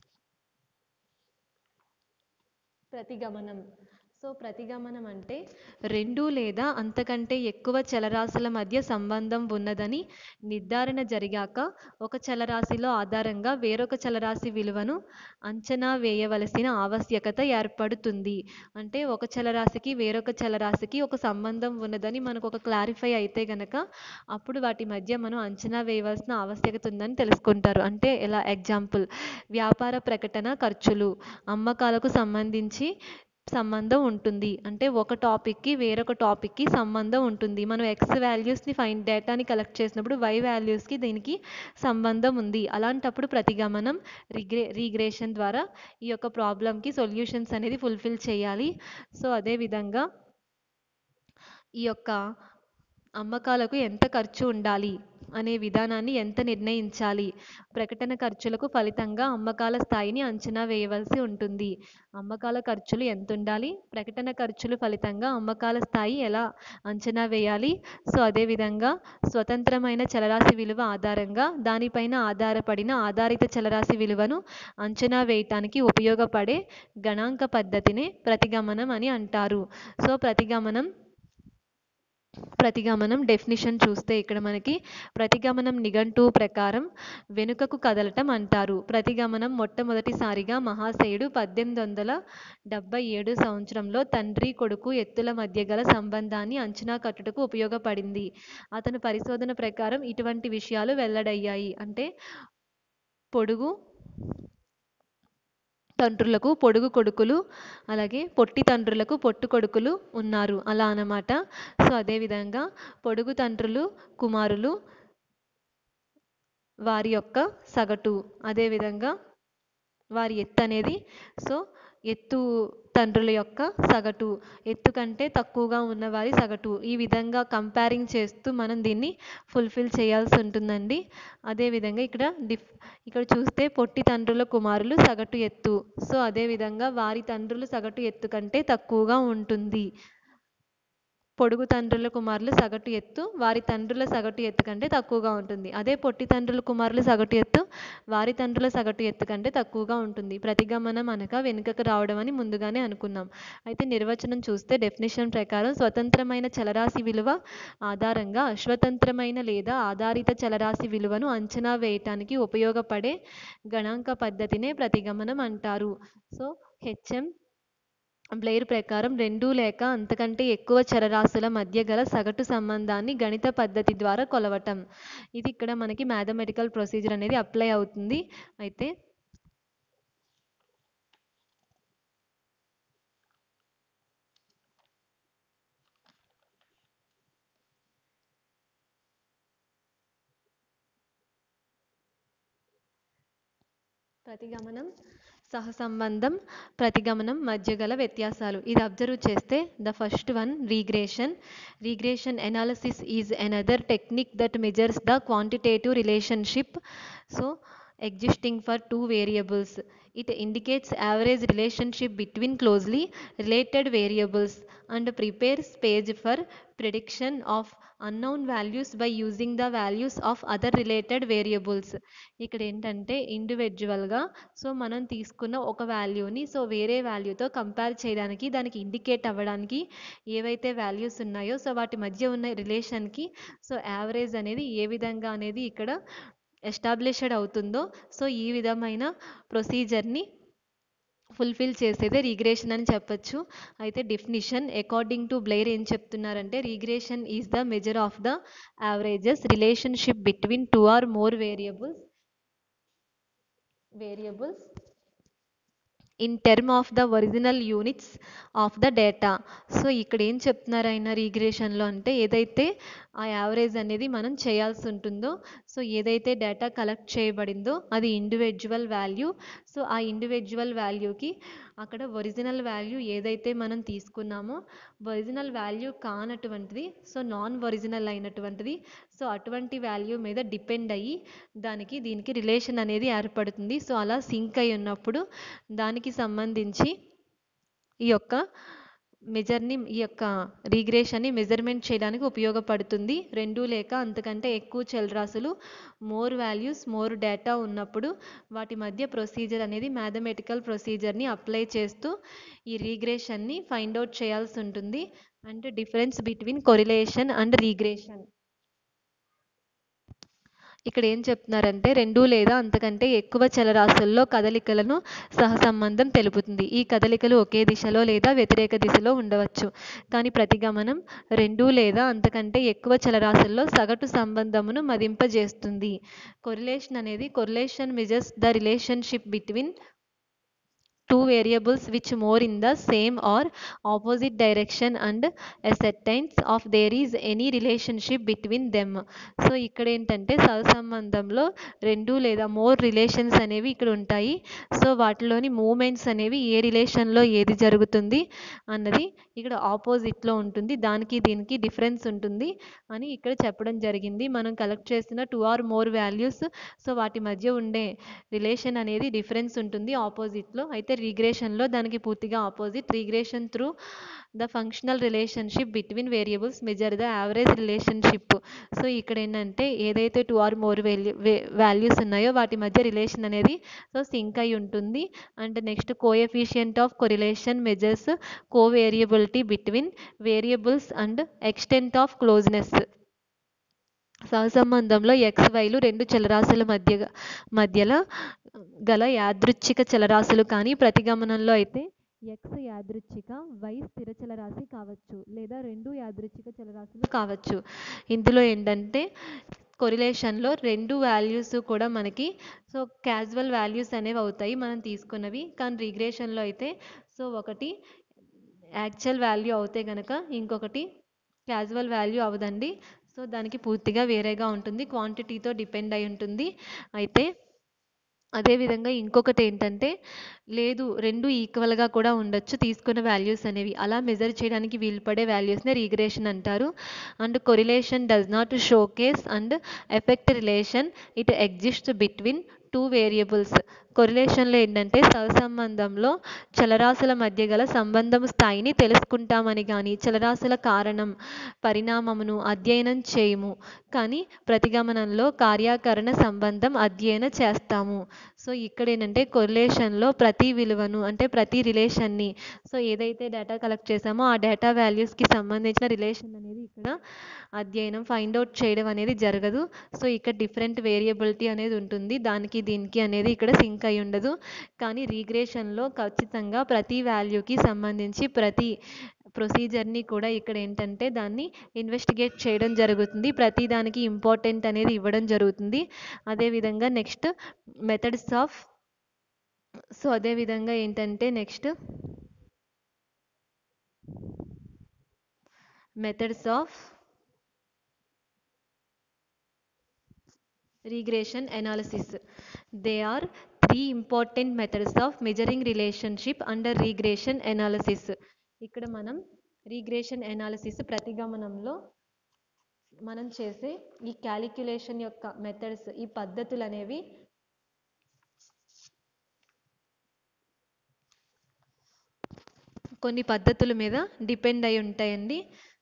ప్రతిగమనం సో ప్రతిగమనం అంటే రెండు లేదా అంతకంటే ఎక్కువ చలరాశుల మధ్య సంబంధం ఉన్నదని నిర్ధారణ జరిగాక ఒక చలరాశిలో ఆధారంగా వేరొక చలరాశి విలువను అంచనా వేయవలసిన ఆవశ్యకత ఏర్పడుతుంది అంటే ఒక చలరాశికి వేరొక చలరాశికి ఒక సంబంధం ఉన్నదని మనకు ఒక క్లారిఫై అయితే గనక అప్పుడు వాటి మధ్య మనం అంచనా వేయవలసిన ఆవశ్యకత ఉందని తెలుసుకుంటారు అంటే ఎలా ఎగ్జాంపుల్ వ్యాపార ప్రకటన ఖర్చులు అమ్మకాలకు సంబంధించి సంబంధం ఉంటుంది అంటే ఒక టాపిక్కి వేరొక టాపిక్కి సంబంధం ఉంటుంది మనం ఎక్స్ వాల్యూస్ని ఫైన్ డేటాని కలెక్ట్ చేసినప్పుడు వై వాల్యూస్కి దీనికి సంబంధం ఉంది అలాంటప్పుడు ప్రతిగమనం రిగ్రే రీగ్రేషన్ ద్వారా ఈ యొక్క ప్రాబ్లంకి సొల్యూషన్స్ అనేది ఫుల్ఫిల్ చేయాలి సో అదేవిధంగా ఈ యొక్క అమ్మకాలకు ఎంత ఖర్చు ఉండాలి అనే విధానాన్ని ఎంత నిర్ణయించాలి ప్రకటన ఖర్చులకు ఫలితంగా అమ్మకాల స్థాయిని అంచనా వేయవలసి ఉంటుంది అమ్మకాల ఖర్చులు ఎంత ఉండాలి ప్రకటన ఖర్చులు ఫలితంగా అమ్మకాల స్థాయి ఎలా అంచనా వేయాలి సో అదేవిధంగా స్వతంత్రమైన చలరాశి విలువ ఆధారంగా దానిపైన ఆధారపడిన ఆధారిత చలరాశి విలువను అంచనా వేయటానికి ఉపయోగపడే గణాంక పద్ధతినే ప్రతిగమనం అని అంటారు సో ప్రతిగమనం ప్రతిగమనం డెఫినిషన్ చూస్తే ఇక్కడ మనకి ప్రతిగమనం నిఘంటువు ప్రకారం వెనుకకు కదలటం అంటారు ప్రతిగమనం మొట్టమొదటిసారిగా మహాశయుడు పద్దెనిమిది వందల డెబ్బై ఏడు సంవత్సరంలో తండ్రి కొడుకు ఎత్తుల మధ్య గల సంబంధాన్ని అంచనా కట్టుటకు ఉపయోగపడింది అతని పరిశోధన ప్రకారం ఇటువంటి విషయాలు వెల్లడయ్యాయి అంటే పొడుగు తండ్రులకు పొడుగు కొడుకులు అలాగే పొట్టి తండ్రులకు పొట్టు కొడుకులు ఉన్నారు అలా అన్నమాట సో అదేవిధంగా పొడుగు తండ్రులు కుమారులు వారి యొక్క సగటు అదేవిధంగా వారి ఎత్తు అనేది సో ఎత్తు తండ్రుల యొక్క సగటు ఎత్తు కంటే తక్కువగా ఉన్నవారి సగటు ఈ విధంగా కంపేరింగ్ చేస్తూ మనం దీన్ని ఫుల్ఫిల్ చేయాల్సి ఉంటుందండి అదేవిధంగా ఇక్కడ డిఫ్ ఇక్కడ చూస్తే పొట్టి తండ్రుల కుమారులు సగటు ఎత్తు సో అదేవిధంగా వారి తండ్రులు సగటు ఎత్తు కంటే తక్కువగా ఉంటుంది పొడుగు తండ్రుల కుమారులు సగటు ఎత్తు వారి తండ్రుల సగటు ఎత్తు కంటే తక్కువగా ఉంటుంది అదే పొట్టి తండ్రుల కుమారులు సగటు ఎత్తు వారి తండ్రుల సగటు ఎత్తు కంటే తక్కువగా ఉంటుంది ప్రతిగమనం అనగా వెనుకకు రావడం అని ముందుగానే అనుకున్నాం అయితే నిర్వచనం చూస్తే డెఫినేషన్ ప్రకారం స్వతంత్రమైన చలరాశి విలువ ఆధారంగా అస్వతంత్రమైన లేదా ఆధారిత చలరాశి విలువను అంచనా వేయటానికి ఉపయోగపడే గణాంక పద్ధతినే ప్రతిగమనం అంటారు సో హెచ్ఎం బ్లెయిర్ ప్రకారం రెండు లేక అంతకంటే ఎక్కువ చరరాశుల మధ్య గల సగటు సంబంధాన్ని గణిత పద్ధతి ద్వారా కొలవటం ఇది ఇక్కడ మనకి మ్యాథమెటికల్ ప్రొసీజర్ అనేది అప్లై అవుతుంది అయితే ప్రతిగమనం సహసంబంధం ప్రతిగమనం మధ్య గల వ్యత్యాసాలు ఇది అబ్జర్వ్ చేస్తే the first one regression regression analysis is another technique that measures the quantitative relationship so existing for two variables. It indicates average relationship between closely related variables and prepares page for prediction of unknown values by using the values of other related variables. ఇక్కడ ఏంటంటే ఇండివిజువల్గా so మనం తీసుకున్న ఒక వాల్యూని so వేరే వాల్యూతో compare చేయడానికి దానికి ఇండికేట్ అవ్వడానికి ఏవైతే వాల్యూస్ ఉన్నాయో సో వాటి మధ్య ఉన్న రిలేషన్కి సో యావరేజ్ అనేది ఏ విధంగా అనేది ఇక్కడ ఎస్టాబ్లిష్డ్ అవుతుందో సో ఈ విధమైన ప్రొసీజర్ని ఫుల్ఫిల్ చేసేదే రీగ్రేషన్ అని చెప్పొచ్చు అయితే డెఫినిషన్ అకార్డింగ్ టు బ్లెయిర్ ఏం చెప్తున్నారంటే regression is the measure of the averages relationship between two or more variables variables in term of the original units of the data so ఇక్కడ ఏం చెప్తున్నారు ఆయన రీగ్రేషన్లో అంటే ఏదైతే ఆ యావరేజ్ అనేది మనం చేయాల్సి ఉంటుందో సో ఏదైతే డేటా కలెక్ట్ చేయబడిందో అది ఇండివిజువల్ వాల్యూ సో ఆ ఇండివిజువల్ వాల్యూకి అక్కడ ఒరిజినల్ వాల్యూ ఏదైతే మనం తీసుకున్నామో ఒరిజినల్ వాల్యూ కానటువంటిది సో నాన్ ఒరిజినల్ అయినటువంటిది సో అటువంటి వాల్యూ మీద డిపెండ్ అయ్యి దానికి దీనికి రిలేషన్ అనేది ఏర్పడుతుంది సో అలా సింక్ అయి ఉన్నప్పుడు దానికి సంబంధించి ఈ యొక్క మెజర్ని ఈ యొక్క రీగ్రేషన్ని మెజర్మెంట్ చేయడానికి ఉపయోగపడుతుంది రెండు లేక అంతకంటే ఎక్కువ చలరాశులు మోర్ వాల్యూస్ మోర్ డేటా ఉన్నప్పుడు వాటి మధ్య ప్రొసీజర్ అనేది మ్యాథమెటికల్ ప్రొసీజర్ని అప్లై చేస్తూ ఈ రీగ్రేషన్ని ఫైండ్ అవుట్ చేయాల్సి ఉంటుంది అంటే difference between correlation and regression ఇక్కడ ఏం చెప్తున్నారంటే రెండు లేదా అంతకంటే ఎక్కువ చలరాశుల్లో కదలికలను సహసంబంధం తెలుపుతుంది ఈ కదలికలు ఒకే దిశలో లేదా వ్యతిరేక దిశలో ఉండవచ్చు కానీ ప్రతిగమనం రెండు లేదా అంతకంటే ఎక్కువ చలరాశుల్లో సగటు సంబంధమును మదింపజేస్తుంది కొరిలేషన్ అనేది correlation measures the relationship between two variables which more in the same or opposite direction and ascertains of there is any relationship between them so ఇక్కడ ఏంటంటే సహసంబంధంలో రెండు లేదా మోర్ రిలేషన్స్ అనేవి ఇక్కడ ఉంటాయి సో వాటిలోని మూమెంట్స్ అనేవి ఏ రిలేషన్లో ఏది జరుగుతుంది అన్నది ఇక్కడ ఆపోజిట్లో ఉంటుంది దానికి దీనికి డిఫరెన్స్ ఉంటుంది అని ఇక్కడ చెప్పడం జరిగింది మనం కలెక్ట్ చేసిన two or more values so వాటి మధ్య ఉండే రిలేషన్ అనేది డిఫరెన్స్ ఉంటుంది ఆపోజిట్లో అయితే రీగ్రేషన్లో దానికి పూర్తిగా opposite regression through the functional relationship between variables measure the average relationship so ఇక్కడ ఏంటంటే ఏదైతే two or more value values ఉన్నాయో వాటి మధ్య రిలేషన్ అనేది సో సింక్ అయి ఉంటుంది and next coefficient of correlation measures co variability between variables and extent of closeness సహసంబంధంలో ఎక్స్ వైలు రెండు చలరాశుల మధ్య మధ్యలో గల యాదృచ్ఛిక చలరాశులు కానీ ప్రతిగమనంలో అయితే ఎక్స్ యాదృచ్ఛిక వై స్థిర చలరాశి కావచ్చు లేదా రెండు యాదృచ్ఛిక చలరాశులు కావచ్చు ఇందులో ఏంటంటే కొరిలేషన్లో రెండు వాల్యూస్ కూడా మనకి సో క్యాజువల్ వాల్యూస్ అనేవి అవుతాయి మనం తీసుకున్నవి కానీ రిగ్రేషన్లో అయితే సో ఒకటి యాక్చువల్ వాల్యూ అవుతే కనుక ఇంకొకటి క్యాజువల్ వాల్యూ అవదండి సో దానికి పూర్తిగా వేరేగా ఉంటుంది క్వాంటిటీతో డిపెండ్ అయి ఉంటుంది అయితే అదేవిధంగా ఇంకొకటి ఏంటంటే లేదు రెండు ఈక్వల్గా కూడా ఉండొచ్చు తీసుకున్న వాల్యూస్ అనేవి అలా మెజర్ చేయడానికి వీలు పడే వాల్యూస్నే రీగ్రేషన్ అంటారు and correlation does not showcase and effect relation it exist between two variables కొరిలేషన్లో ఏంటంటే సహసంబంధంలో చలరాశుల మధ్య గల సంబంధం స్థాయిని తెలుసుకుంటామని కానీ చలరాశుల కారణం పరిణామమును అధ్యయనం చేయము కానీ ప్రతిగమనంలో కార్యాకరణ సంబంధం అధ్యయన చేస్తాము సో ఇక్కడ ఏంటంటే కొరిలేషన్లో ప్రతి విలువను అంటే ప్రతి రిలేషన్ని సో ఏదైతే డేటా కలెక్ట్ చేసామో ఆ డేటా వాల్యూస్కి సంబంధించిన రిలేషన్ అనేది ఇక్కడ అధ్యయనం ఫైండ్ అవుట్ చేయడం అనేది జరగదు సో ఇక్కడ డిఫరెంట్ వేరియబిలిటీ అనేది ఉంటుంది దానికి దీనికి అనేది ఇక్కడ సింక్ అయి ఉండదు కానీ రీగ్రేషన్లో ఖచ్చితంగా ప్రతి వాల్యూకి సంబంధించి ప్రతి ప్రొసీజర్ని కూడా ఇక్కడ ఏంటంటే దాన్ని ఇన్వెస్టిగేట్ చేయడం జరుగుతుంది ప్రతి దానికి ఇంపార్టెంట్ అనేది ఇవ్వడం జరుగుతుంది అదేవిధంగా నెక్స్ట్ మెథడ్స్ ఆఫ్ సో అదేవిధంగా ఏంటంటే next methods of regression analysis they are three important methods of measuring relationship under regression analysis ఇక్కడ మనం రీగ్రేషన్ అనాలిసిస్ ప్రతిగమనంలో మనం చేసే ఈ క్యాలిక్యులేషన్ యొక్క మెథడ్స్ ఈ పద్ధతులు అనేవి కొన్ని పద్ధతుల మీద డిపెండ్ అయి ఉంటాయండి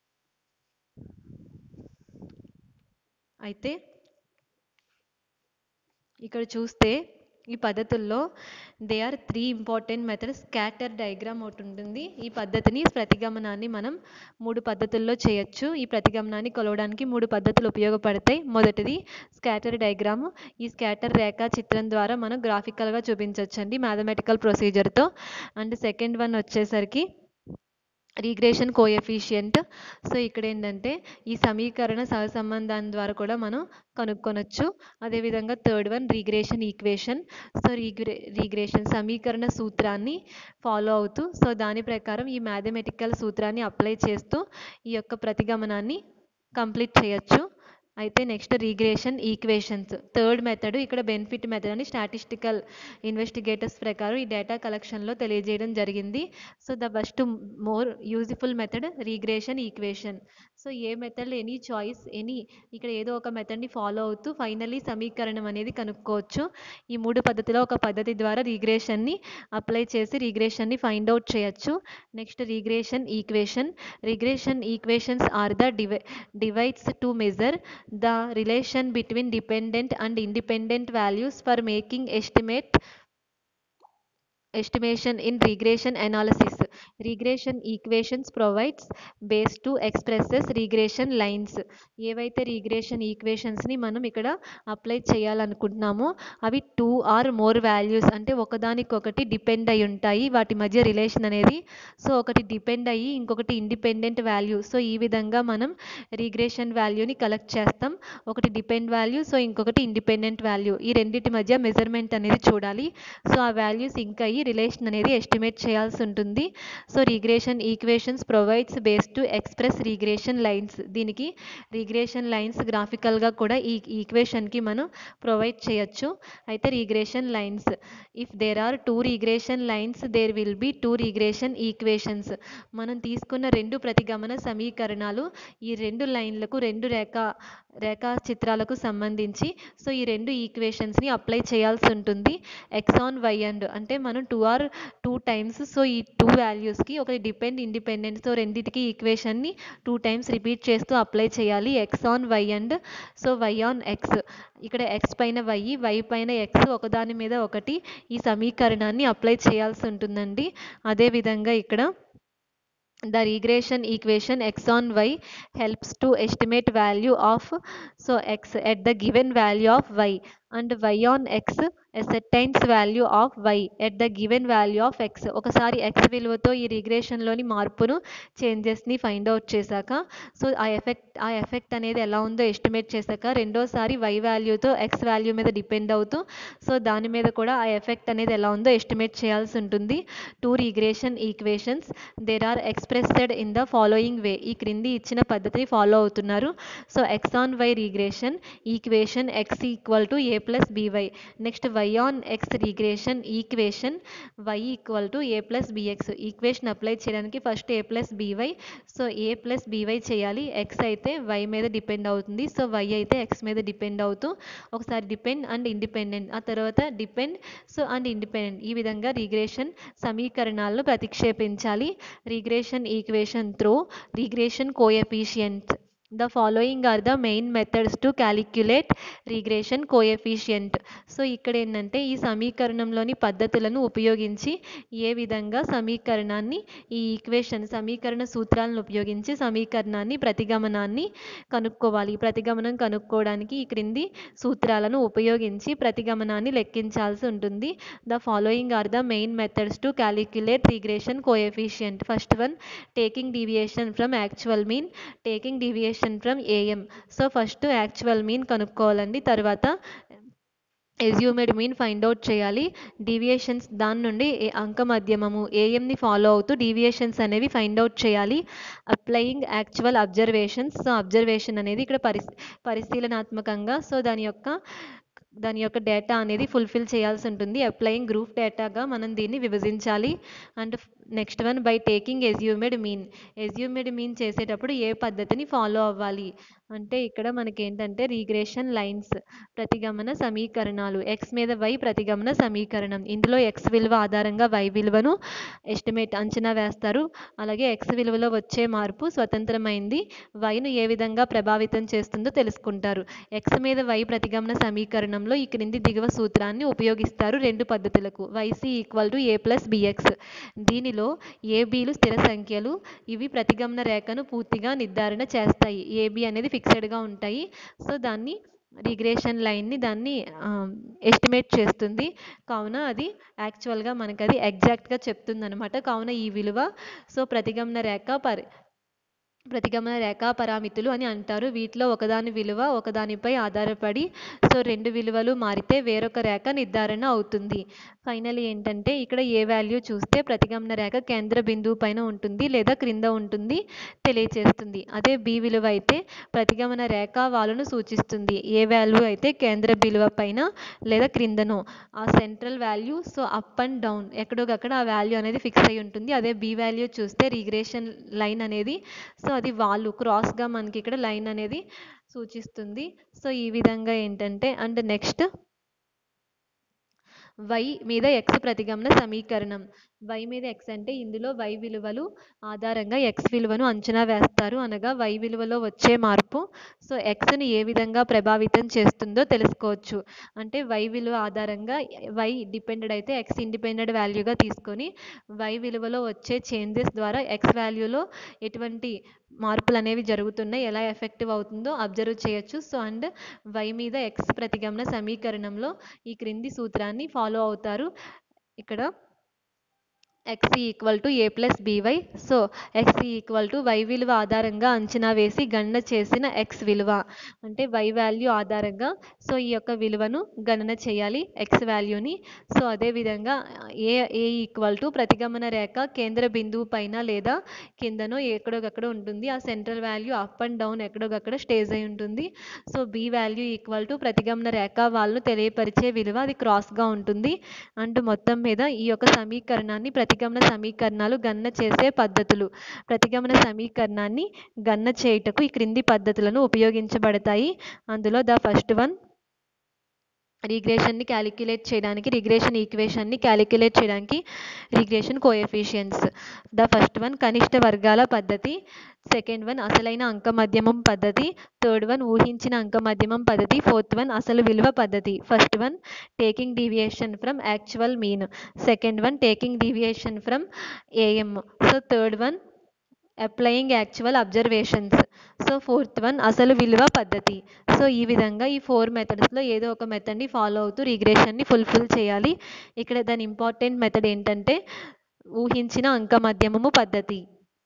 అయితే ఇక్కడ చూస్తే ఈ పద్ధతుల్లో they are three important methods scatter diagram ఒకటి ఉంటుంది ఈ పద్ధతిని ప్రతిగమనాన్ని మనం మూడు పద్ధతుల్లో చేయొచ్చు ఈ ప్రతిగమనాన్ని కొలవడానికి మూడు పద్ధతులు ఉపయోగపడతాయి మొదటిది స్కాటర్ డయాగ్రామ్ ఈ స్కాటర్ రేఖా చిత్రం ద్వారా మనం గ్రాఫికల్గా చూపించవచ్చండి మ్యాథమెటికల్ ప్రొసీజర్తో అండ్ సెకండ్ వన్ వచ్చేసరికి రీగ్రేషన్ కోఎఫిషియంట్ సో ఇక్కడ ఏంటంటే ఈ సమీకరణ సహసంబంధాన్ని ద్వారా కూడా మనం కనుక్కొనొచ్చు అదేవిధంగా third one regression equation so రీగ్రే రీగ్రేషన్ సమీకరణ సూత్రాన్ని ఫాలో అవుతూ సో దాని ప్రకారం ఈ మ్యాథమెటికల్ సూత్రాన్ని అప్లై చేస్తూ ఈ యొక్క ప్రతిగమనాన్ని కంప్లీట్ చేయొచ్చు అయితే next regression equations third method ఇక్కడ బెనిఫిట్ మెథడ్ అని స్టాటిస్టికల్ ఇన్వెస్టిగేటర్స్ ప్రకారం ఈ డేటా కలెక్షన్లో తెలియజేయడం జరిగింది so the best more useful method regression equation so ఏ మెథడ్ ఎనీ చాయిస్ ఎనీ ఇక్కడ ఏదో ఒక మెథడ్ని ఫాలో అవుతూ ఫైనల్లీ సమీకరణం అనేది కనుక్కోవచ్చు ఈ మూడు పద్ధతిలో ఒక పద్ధతి ద్వారా రీగ్రేషన్ని అప్లై చేసి రీగ్రేషన్ని ఫైండ్ అవుట్ చేయొచ్చు next regression equation regression equations are the డివై divides to measure the relation between dependent and independent values for making estimate estimation in regression analysis regression equations provides base to expresses regression lines ఏవైతే regression ఈక్వేషన్స్ని మనం ఇక్కడ apply చేయాలనుకుంటున్నామో అవి two or more values అంటే ఒకదానికొకటి depend అయి ఉంటాయి వాటి మధ్య రిలేషన్ అనేది సో ఒకటి డిపెండ్ అయ్యి ఇంకొకటి ఇండిపెండెంట్ వాల్యూ సో ఈ విధంగా మనం రీగ్రేషన్ వాల్యూని కలెక్ట్ చేస్తాం ఒకటి డిపెండ్ వాల్యూ సో ఇంకొకటి ఇండిపెండెంట్ వాల్యూ ఈ రెండింటి మధ్య మెజర్మెంట్ అనేది చూడాలి సో ఆ వాల్యూస్ ఇంకా అయ్యి రిలేషన్ అనేది ఎస్టిమేట్ చేయాల్సి ఉంటుంది so regression equations provides base to express regression lines దీనికి రిగ్రేషన్ లైన్స్ గ్రాఫికల్గా కూడా ఈ ఈక్వేషన్కి మనం ప్రొవైడ్ చేయొచ్చు అయితే regression lines if there are two regression lines there will be two regression equations మనం తీసుకున్న రెండు ప్రతిగమన సమీకరణాలు ఈ రెండు లైన్లకు రెండు రేఖా రేఖా చిత్రాలకు సంబంధించి సో ఈ రెండు ఈక్వేషన్స్ని అప్లై చేయాల్సి ఉంటుంది ఎక్స్ ఆన్ వై అండ్ అంటే మనం two or two times so ఈ టూ వాల్యూస్కి ఒక డిపెండ్ ఇండిపెండెంట్ సో రెండింటికి ఈక్వేషన్ని టూ టైమ్స్ రిపీట్ చేస్తూ అప్లై చేయాలి x on y and so y on x ఇక్కడ ఎక్స్ పైన వై వై పైన ఎక్స్ ఒకదాని మీద ఒకటి ఈ సమీకరణాన్ని అప్లై చేయాల్సి ఉంటుందండి అదేవిధంగా ఇక్కడ the regression equation x on y helps to estimate value of so x at the given value of y and y on x ascertains value of y at the given value of x ఒకసారి x విలువతో ఈ రిగ్రెషన్లోని మార్పును చేంజెస్ని find out చేశాక so ఆ effect ఆ effect అనేది ఎలా ఉందో ఎస్టిమేట్ చేశాక రెండోసారి y వాల్యూతో x వాల్యూ మీద డిపెండ్ అవుతూ సో దాని మీద కూడా ఆ ఎఫెక్ట్ అనేది ఎలా ఉందో ఎస్టిమేట్ చేయాల్సి ఉంటుంది two regression equations there are expressed in the following way ఈ క్రింది ఇచ్చిన పద్ధతిని ఫాలో అవుతున్నారు so x on y regression equation x equal to a plus b y next y on x regression equation y equal to a plus b x equation apply చేయడానికి first a plus b y so a plus b y చేయాలి x అయితే y మీద depend అవుతుంది so y అయితే x మీద depend అవుతూ ఒకసారి depend and independent ఆ తర్వాత డిపెండ్ సో అండ్ ఇండిపెండెంట్ ఈ విధంగా రిగ్రేషన్ సమీకరణాలను ప్రతిక్షేపించాలి regression equation through regression coefficient the following are the main methods to calculate regression coefficient so ఇక్కడ ఏంటంటే ఈ సమీకరణంలోని పద్ధతులను ఉపయోగించి ఏ విధంగా సమీకరణాన్ని ఈ ఈక్వేషన్ సమీకరణ సూత్రాలను ఉపయోగించి సమీకరణాన్ని ప్రతిగమనాన్ని కనుక్కోవాలి ఈ ప్రతిగమనం కనుక్కోవడానికి ఈ క్రింది సూత్రాలను ఉపయోగించి ప్రతిగమనాన్ని లెక్కించాల్సి ఉంటుంది the following are the main methods to calculate regression coefficient first one taking deviation from actual mean taking deviation from AM so first actual mean కనుక్కోవాలండి తర్వాత ఎజ్యూమెడ్ మీన్ ఫైండ్ అవుట్ చేయాలి డీవియేషన్స్ దాని నుండి ఏ- అంక మధ్యమము ఏఎంని ఫాలో అవుతూ డీవియేషన్స్ అనేవి ఫైండ్ అవుట్ చేయాలి applying actual observations so observation అనేది ఇక్కడ పరిశీ పరిశీలనాత్మకంగా సో దాని యొక్క దాని యొక్క డేటా అనేది ఫుల్ఫిల్ చేయాల్సి ఉంటుంది అప్లయింగ్ గ్రూప్ డేటాగా మనం దీన్ని విభజించాలి and next one by taking assumed mean assumed mean చేసేటప్పుడు ఏ పద్ధతిని ఫాలో అవ్వాలి అంటే ఇక్కడ మనకి ఏంటంటే రీగ్రేషన్ లైన్స్ ప్రతిగమన సమీకరణాలు ఎక్స్ మీద వై ప్రతిగమన సమీకరణం ఇందులో ఎక్స్ విలువ ఆధారంగా వై విలువను ఎస్టిమేట్ అంచనా వేస్తారు అలాగే ఎక్స్ విలువలో వచ్చే మార్పు స్వతంత్రమైంది వైను ఏ విధంగా ప్రభావితం చేస్తుందో తెలుసుకుంటారు ఎక్స్ మీద వై ప్రతిగమన సమీకరణంలో ఈ క్రింది దిగువ సూత్రాన్ని ఉపయోగిస్తారు రెండు పద్ధతులకు y c equal to a plus b x దీనిలో ఏబీలు స్థిర సంఖ్యలు ఇవి ప్రతిగమన రేఖను పూర్తిగా నిర్ధారణ చేస్తాయి ఏబి అనేది ఫిక్స్డ్గా ఉంటాయి సో దాన్ని రిగ్రేషన్ లైన్ని దాన్ని ఎస్టిమేట్ చేస్తుంది కావున అది యాక్చువల్గా మనకి అది ఎగ్జాక్ట్గా చెప్తుంది అనమాట కావున ఈ విలువ సో ప్రతిగమన రేఖ పరి ప్రతిగమన రేఖా పరామితులు అని అంటారు వీటిలో ఒకదాని విలువ ఒకదానిపై ఆధారపడి సో రెండు విలువలు మారితే వేరొక రేఖ నిర్ధారణ అవుతుంది ఫైనల్ ఏంటంటే ఇక్కడ ఏ వాల్యూ చూస్తే ప్రతిగమన రేఖ కేంద్ర బిందువు పైన ఉంటుంది లేదా క్రింద ఉంటుంది తెలియచేస్తుంది అదే బి విలువ అయితే ప్రతిగమన రేఖ వాలును సూచిస్తుంది ఏ వాల్యూ అయితే కేంద్ర విలువ పైన లేదా క్రిందనో ఆ central value so up and down ఎక్కడోకక్కడ ఆ వాల్యూ అనేది ఫిక్స్ అయి ఉంటుంది అదే బి వాల్యూ చూస్తే రిగ్రేషన్ లైన్ అనేది సో అది వాళ్ళు క్రాస్గా మనకి ఇక్కడ లైన్ అనేది సూచిస్తుంది సో ఈ విధంగా ఏంటంటే అండ్ నెక్స్ట్ వై మీద ఎక్స్ ప్రతిగమన సమీకరణం వై మీద ఎక్స్ అంటే ఇందులో వై విలువలు ఆధారంగా ఎక్స్ విలువను అంచనా వేస్తారు అనగా వై విలువలో వచ్చే మార్పు సో ఎక్స్ని ఏ విధంగా ప్రభావితం చేస్తుందో తెలుసుకోవచ్చు అంటే వై విలువ ఆధారంగా వై డిపెండెడ్ అయితే ఎక్స్ ఇండిపెండెంట్ వాల్యూగా తీసుకొని వై విలువలో వచ్చే చేంజెస్ ద్వారా ఎక్స్ వాల్యూలో ఎటువంటి మార్పులు అనేవి జరుగుతున్నాయి ఎలా ఎఫెక్టివ్ అవుతుందో అబ్జర్వ్ చేయొచ్చు సో అండ్ వై మీద ఎక్స్ ప్రతిగమన సమీకరణంలో ఈ క్రింది సూత్రాన్ని ఫాలో అవుతారు ఇక్కడ x equal to a plus b y so x equal to y విలువ ఆధారంగా అంచనా వేసి గణన చేసిన ఎక్స్ విలువ అంటే వై వాల్యూ ఆధారంగా సో ఈ యొక్క విలువను గణన చేయాలి ఎక్స్ వాల్యూని సో అదేవిధంగా ఏ ఏ ఈక్వల్ టు ప్రతిగమన రేఖ కేంద్ర బిందువు పైన లేదా కిందనో ఎక్కడోకక్కడ ఉంటుంది ఆ central value up and down ఎక్కడోకక్కడ స్టేజ్ అయి ఉంటుంది so b value equal to ప్రతిగమన రేఖ వాళ్ళను తెలియపరిచే విలువ అది క్రాస్గా ఉంటుంది అంటూ మొత్తం మీద ఈ యొక్క సమీకరణాన్ని ప్రతిగమన సమీకరణాలు గణన చేసే పద్ధతులు ప్రతిగమన సమీకరణాన్ని గణన చేయుటకు ఈ క్రింది పద్ధతులను ఉపయోగించబడతాయి అందులో ద ఫస్ట్ వన్ రిగ్రెషన్ని క్యాలిక్యులేట్ చేయడానికి రిగ్రెషన్ ఈక్వేషన్ని క్యాలిక్యులేట్ చేయడానికి regression coefficients the first one కనిష్ట వర్గాల పద్ధతి సెకండ్ వన్ అసలైన అంక మధ్యమం పద్ధతి థర్డ్ వన్ ఊహించిన అంక మధ్యమం పద్ధతి ఫోర్త్ వన్ అసలు విలువ పద్ధతి first one taking deviation from actual mean second one taking deviation from AM so third one applying actual observations so fourth one అసలు విలువ పద్ధతి సో ఈ విధంగా ఈ ఫోర్ మెథడ్స్లో ఏదో ఒక మెథడ్ని ఫాలో అవుతూ రిగ్రెషన్ని ఫుల్ఫిల్ చేయాలి ఇక్కడ దాని ఇంపార్టెంట్ మెథడ్ ఏంటంటే ఊహించిన అంక మధ్యమము పద్ధతి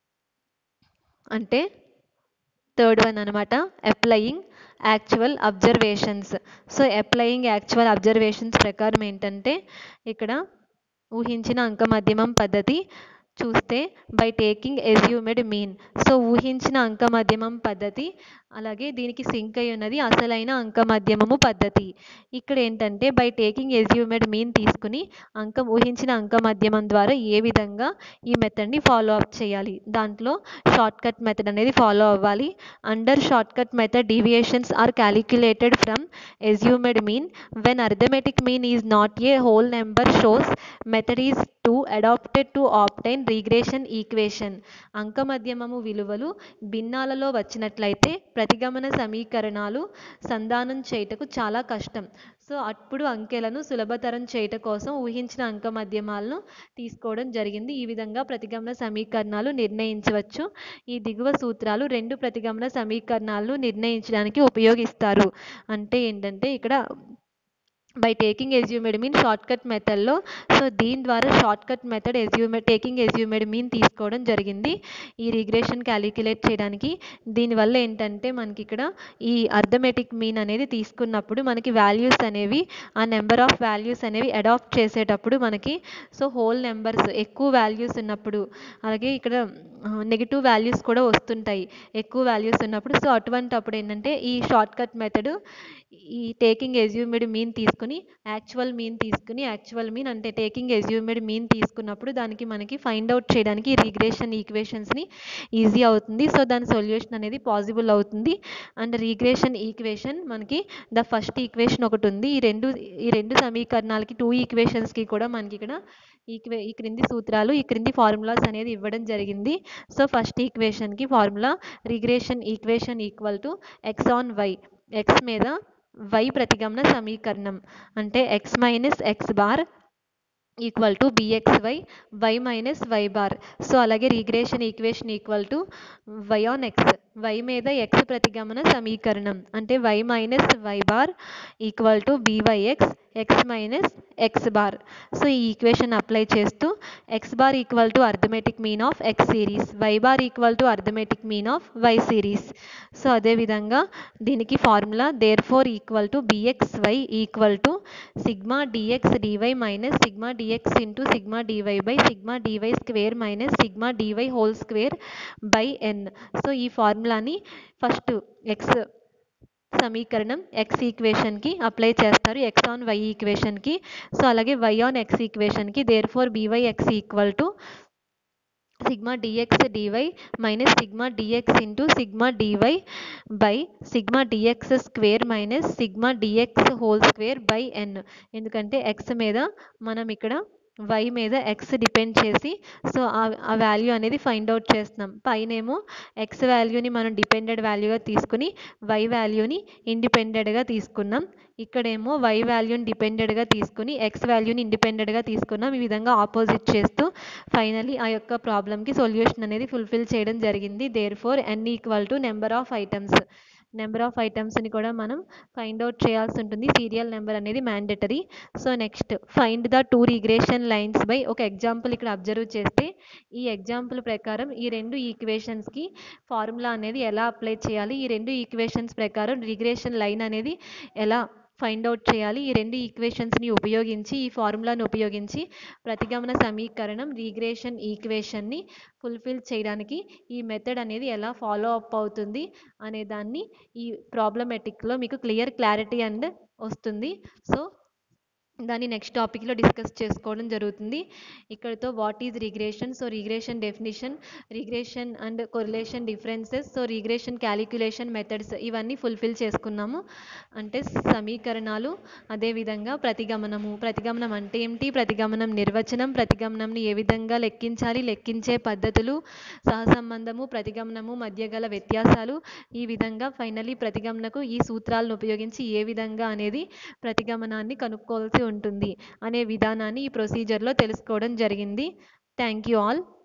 అంటే థర్డ్ వన్ అనమాట applying actual observations so applying actual observations ప్రకారం ఏంటంటే ఇక్కడ ఊహించిన అంక మధ్యమం పద్ధతి చూస్తే by taking assumed mean so ఊహించిన అంక మధ్యమం పద్ధతి అలాగే దీనికి సింక్ అయి ఉన్నది అసలైన అంక మధ్యమము పద్ధతి ఇక్కడ ఏంటంటే బై టేకింగ్ ఎజ్యూమెడ్ మీన్ తీసుకుని అంకం ఊహించిన అంక మధ్యమం ద్వారా ఏ విధంగా ఈ మెథడ్ని ఫాలో అప్ చేయాలి దాంట్లో షార్ట్ కట్ మెథడ్ అనేది ఫాలో అవ్వాలి under shortcut method deviations are calculated from assumed mean when arithmetic mean is not a whole number shows method is to adopted to obtain regression equation అంక మధ్యమము విలువలు భిన్నాలలో వచ్చినట్లయితే ప్రతిగమన సమీకరణాలు సంధానం చేయుటకు చాలా కష్టం సో అప్పుడు అంకెలను సులభతరం చేయట కోసం ఊహించిన అంక మధ్యమాలను తీసుకోవడం జరిగింది ఈ విధంగా ప్రతిగమన సమీకరణాలు నిర్ణయించవచ్చు ఈ దిగువ సూత్రాలు రెండు ప్రతిగమన సమీకరణాలను నిర్ణయించడానికి ఉపయోగిస్తారు అంటే ఏంటంటే ఇక్కడ by taking assumed mean shortcut మెథడ్లో సో దీని ద్వారా shortcut method assumed taking assumed mean తీసుకోవడం జరిగింది ఈ రిగ్రెషన్ క్యాలిక్యులేట్ చేయడానికి దీనివల్ల ఏంటంటే మనకి ఇక్కడ ఈ అర్థమెటిక్ మీన్ అనేది తీసుకున్నప్పుడు మనకి వాల్యూస్ అనేవి ఆ నెంబర్ ఆఫ్ వాల్యూస్ అనేవి అడాప్ట్ చేసేటప్పుడు మనకి సో హోల్ నెంబర్స్ ఎక్కువ వాల్యూస్ ఉన్నప్పుడు అలాగే ఇక్కడ నెగిటివ్ వాల్యూస్ కూడా వస్తుంటాయి ఎక్కువ వాల్యూస్ ఉన్నప్పుడు సో అటువంటి అప్పుడు ఏంటంటే ఈ షార్ట్ కట్ మెథడ్ ఈ టేకింగ్ ఎజ్యూమెడ్ మీన్ తీసుకుని యాక్చువల్ మీన్ తీసుకుని యాక్చువల్ మీన్ అంటే టేకింగ్ ఎజ్యూమెడ్ మీన్ తీసుకున్నప్పుడు దానికి మనకి ఫైండ్ అవుట్ చేయడానికి రీగ్రేషన్ ఈక్వేషన్స్ని ఈజీ అవుతుంది సో దాని సొల్యూషన్ అనేది పాసిబుల్ అవుతుంది అండ్ రీగ్రేషన్ ఈక్వేషన్ మనకి ద ఫస్ట్ ఈక్వేషన్ ఒకటి ఉంది ఈ రెండు ఈ రెండు సమీకరణాలకి టూ ఈక్వేషన్స్కి కూడా మనకి ఇక్కడ ఈక్వే ఈ క్రింది సూత్రాలు ఈ క్రింది ఫార్ములాస్ అనేది ఇవ్వడం జరిగింది సో ఫస్ట్ ఈక్వేషన్కి formula regression equation equal to x on y x మీద వై ప్రతిగమన సమీకరణం అంటే x minus x bar equal to b x y y minus y bar so అలాగే regression equation equal to y on x y మీద x ప్రతిగమన సమీకరణం అంటే y minus y bar equal to b y x x minus x bar so ఈ equation apply చేస్తూ x bar equal to arithmetic mean of X series y bar equal to arithmetic mean of y series so అదేవిధంగా దీనికి formula therefore equal to b x y equal to sigma d x d y minus sigma d x into sigma d y by sigma d y square minus sigma d y whole square by n so ఈ ఫార్ములాని first x సమీకరణం x ఈక్వేషన్కి apply చేస్తారు x on y ఈక్వేషన్కి so అలాగే y on x ఈక్వేషన్కి therefore b y x equal to sigma d x d y minus sigma d x into sigma d y by sigma d x square minus sigma d x whole square by n ఎందుకంటే x మీద మనం ఇక్కడ y మీద x depend చేసి so ఆ value అనేది find out చేస్తున్నాం పైనేమో ఎక్స్ వాల్యూని మనం డిపెండెడ్ వాల్యూగా తీసుకుని వై వాల్యూని ఇండిపెండెంట్గా తీసుకున్నాం ఇక్కడేమో వై వాల్యూని డిపెండెంట్గా తీసుకుని ఎక్స్ వాల్యూని ఇండిపెండెంట్గా తీసుకున్నాం ఈ విధంగా ఆపోజిట్ చేస్తూ ఫైనలీ ఆ యొక్క ప్రాబ్లమ్కి సొల్యూషన్ అనేది ఫుల్ఫిల్ చేయడం జరిగింది therefore n equal to number of items number of ఐటమ్స్ని కూడా మనం ఫైండ్ అవుట్ చేయాల్సి ఉంటుంది సీరియల్ నెంబర్ అనేది mandatory so next find the two regression lines by ఒక ఎగ్జాంపుల్ ఇక్కడ అబ్జర్వ్ చేస్తే ఈ ఎగ్జాంపుల్ ప్రకారం ఈ రెండు ఈక్వేషన్స్కి ఫార్ములా అనేది ఎలా అప్లై చేయాలి ఈ రెండు ఈక్వేషన్స్ ప్రకారం రిగ్రెషన్ లైన్ అనేది ఎలా ఫైండ్ అవుట్ చేయాలి ఈ రెండు ఈక్వేషన్స్ని ఉపయోగించి ఈ ఫార్ములాను ఉపయోగించి ప్రతిగమన సమీకరణం రిగ్రెషన్ ఈక్వేషన్ని ఫుల్ఫిల్ చేయడానికి ఈ మెథడ్ అనేది ఎలా ఫాలో అప్ అవుతుంది అనే దాన్ని ఈ ప్రాబ్లమెటిక్లో మీకు క్లియర్ క్లారిటీ అండ్ వస్తుంది సో దాన్ని నెక్స్ట్ టాపిక్లో డిస్కస్ చేసుకోవడం జరుగుతుంది ఇక్కడితో what is regression so regression definition regression and correlation differences so regression calculation methods ఇవన్నీ ఫుల్ఫిల్ చేసుకున్నాము అంటే సమీకరణాలు అదేవిధంగా ప్రతిగమనము ప్రతిగమనం అంటే ఏమిటి ప్రతిగమనం నిర్వచనం ప్రతిగమనంని ఏ విధంగా లెక్కించాలి లెక్కించే పద్ధతులు సహసంబంధము ప్రతిగమనము మధ్య గల వ్యత్యాసాలు ఈ విధంగా ఫైనలీ ప్రతిగమనకు ఈ సూత్రాలను ఉపయోగించి ఏ విధంగా అనేది ప్రతిగమనాన్ని కనుక్కోవాల్సి ఉంటుంది అనే విధానాన్ని ఈ ప్రొసీజర్లో తెలుసుకోవడం జరిగింది థ్యాంక్ యూ ఆల్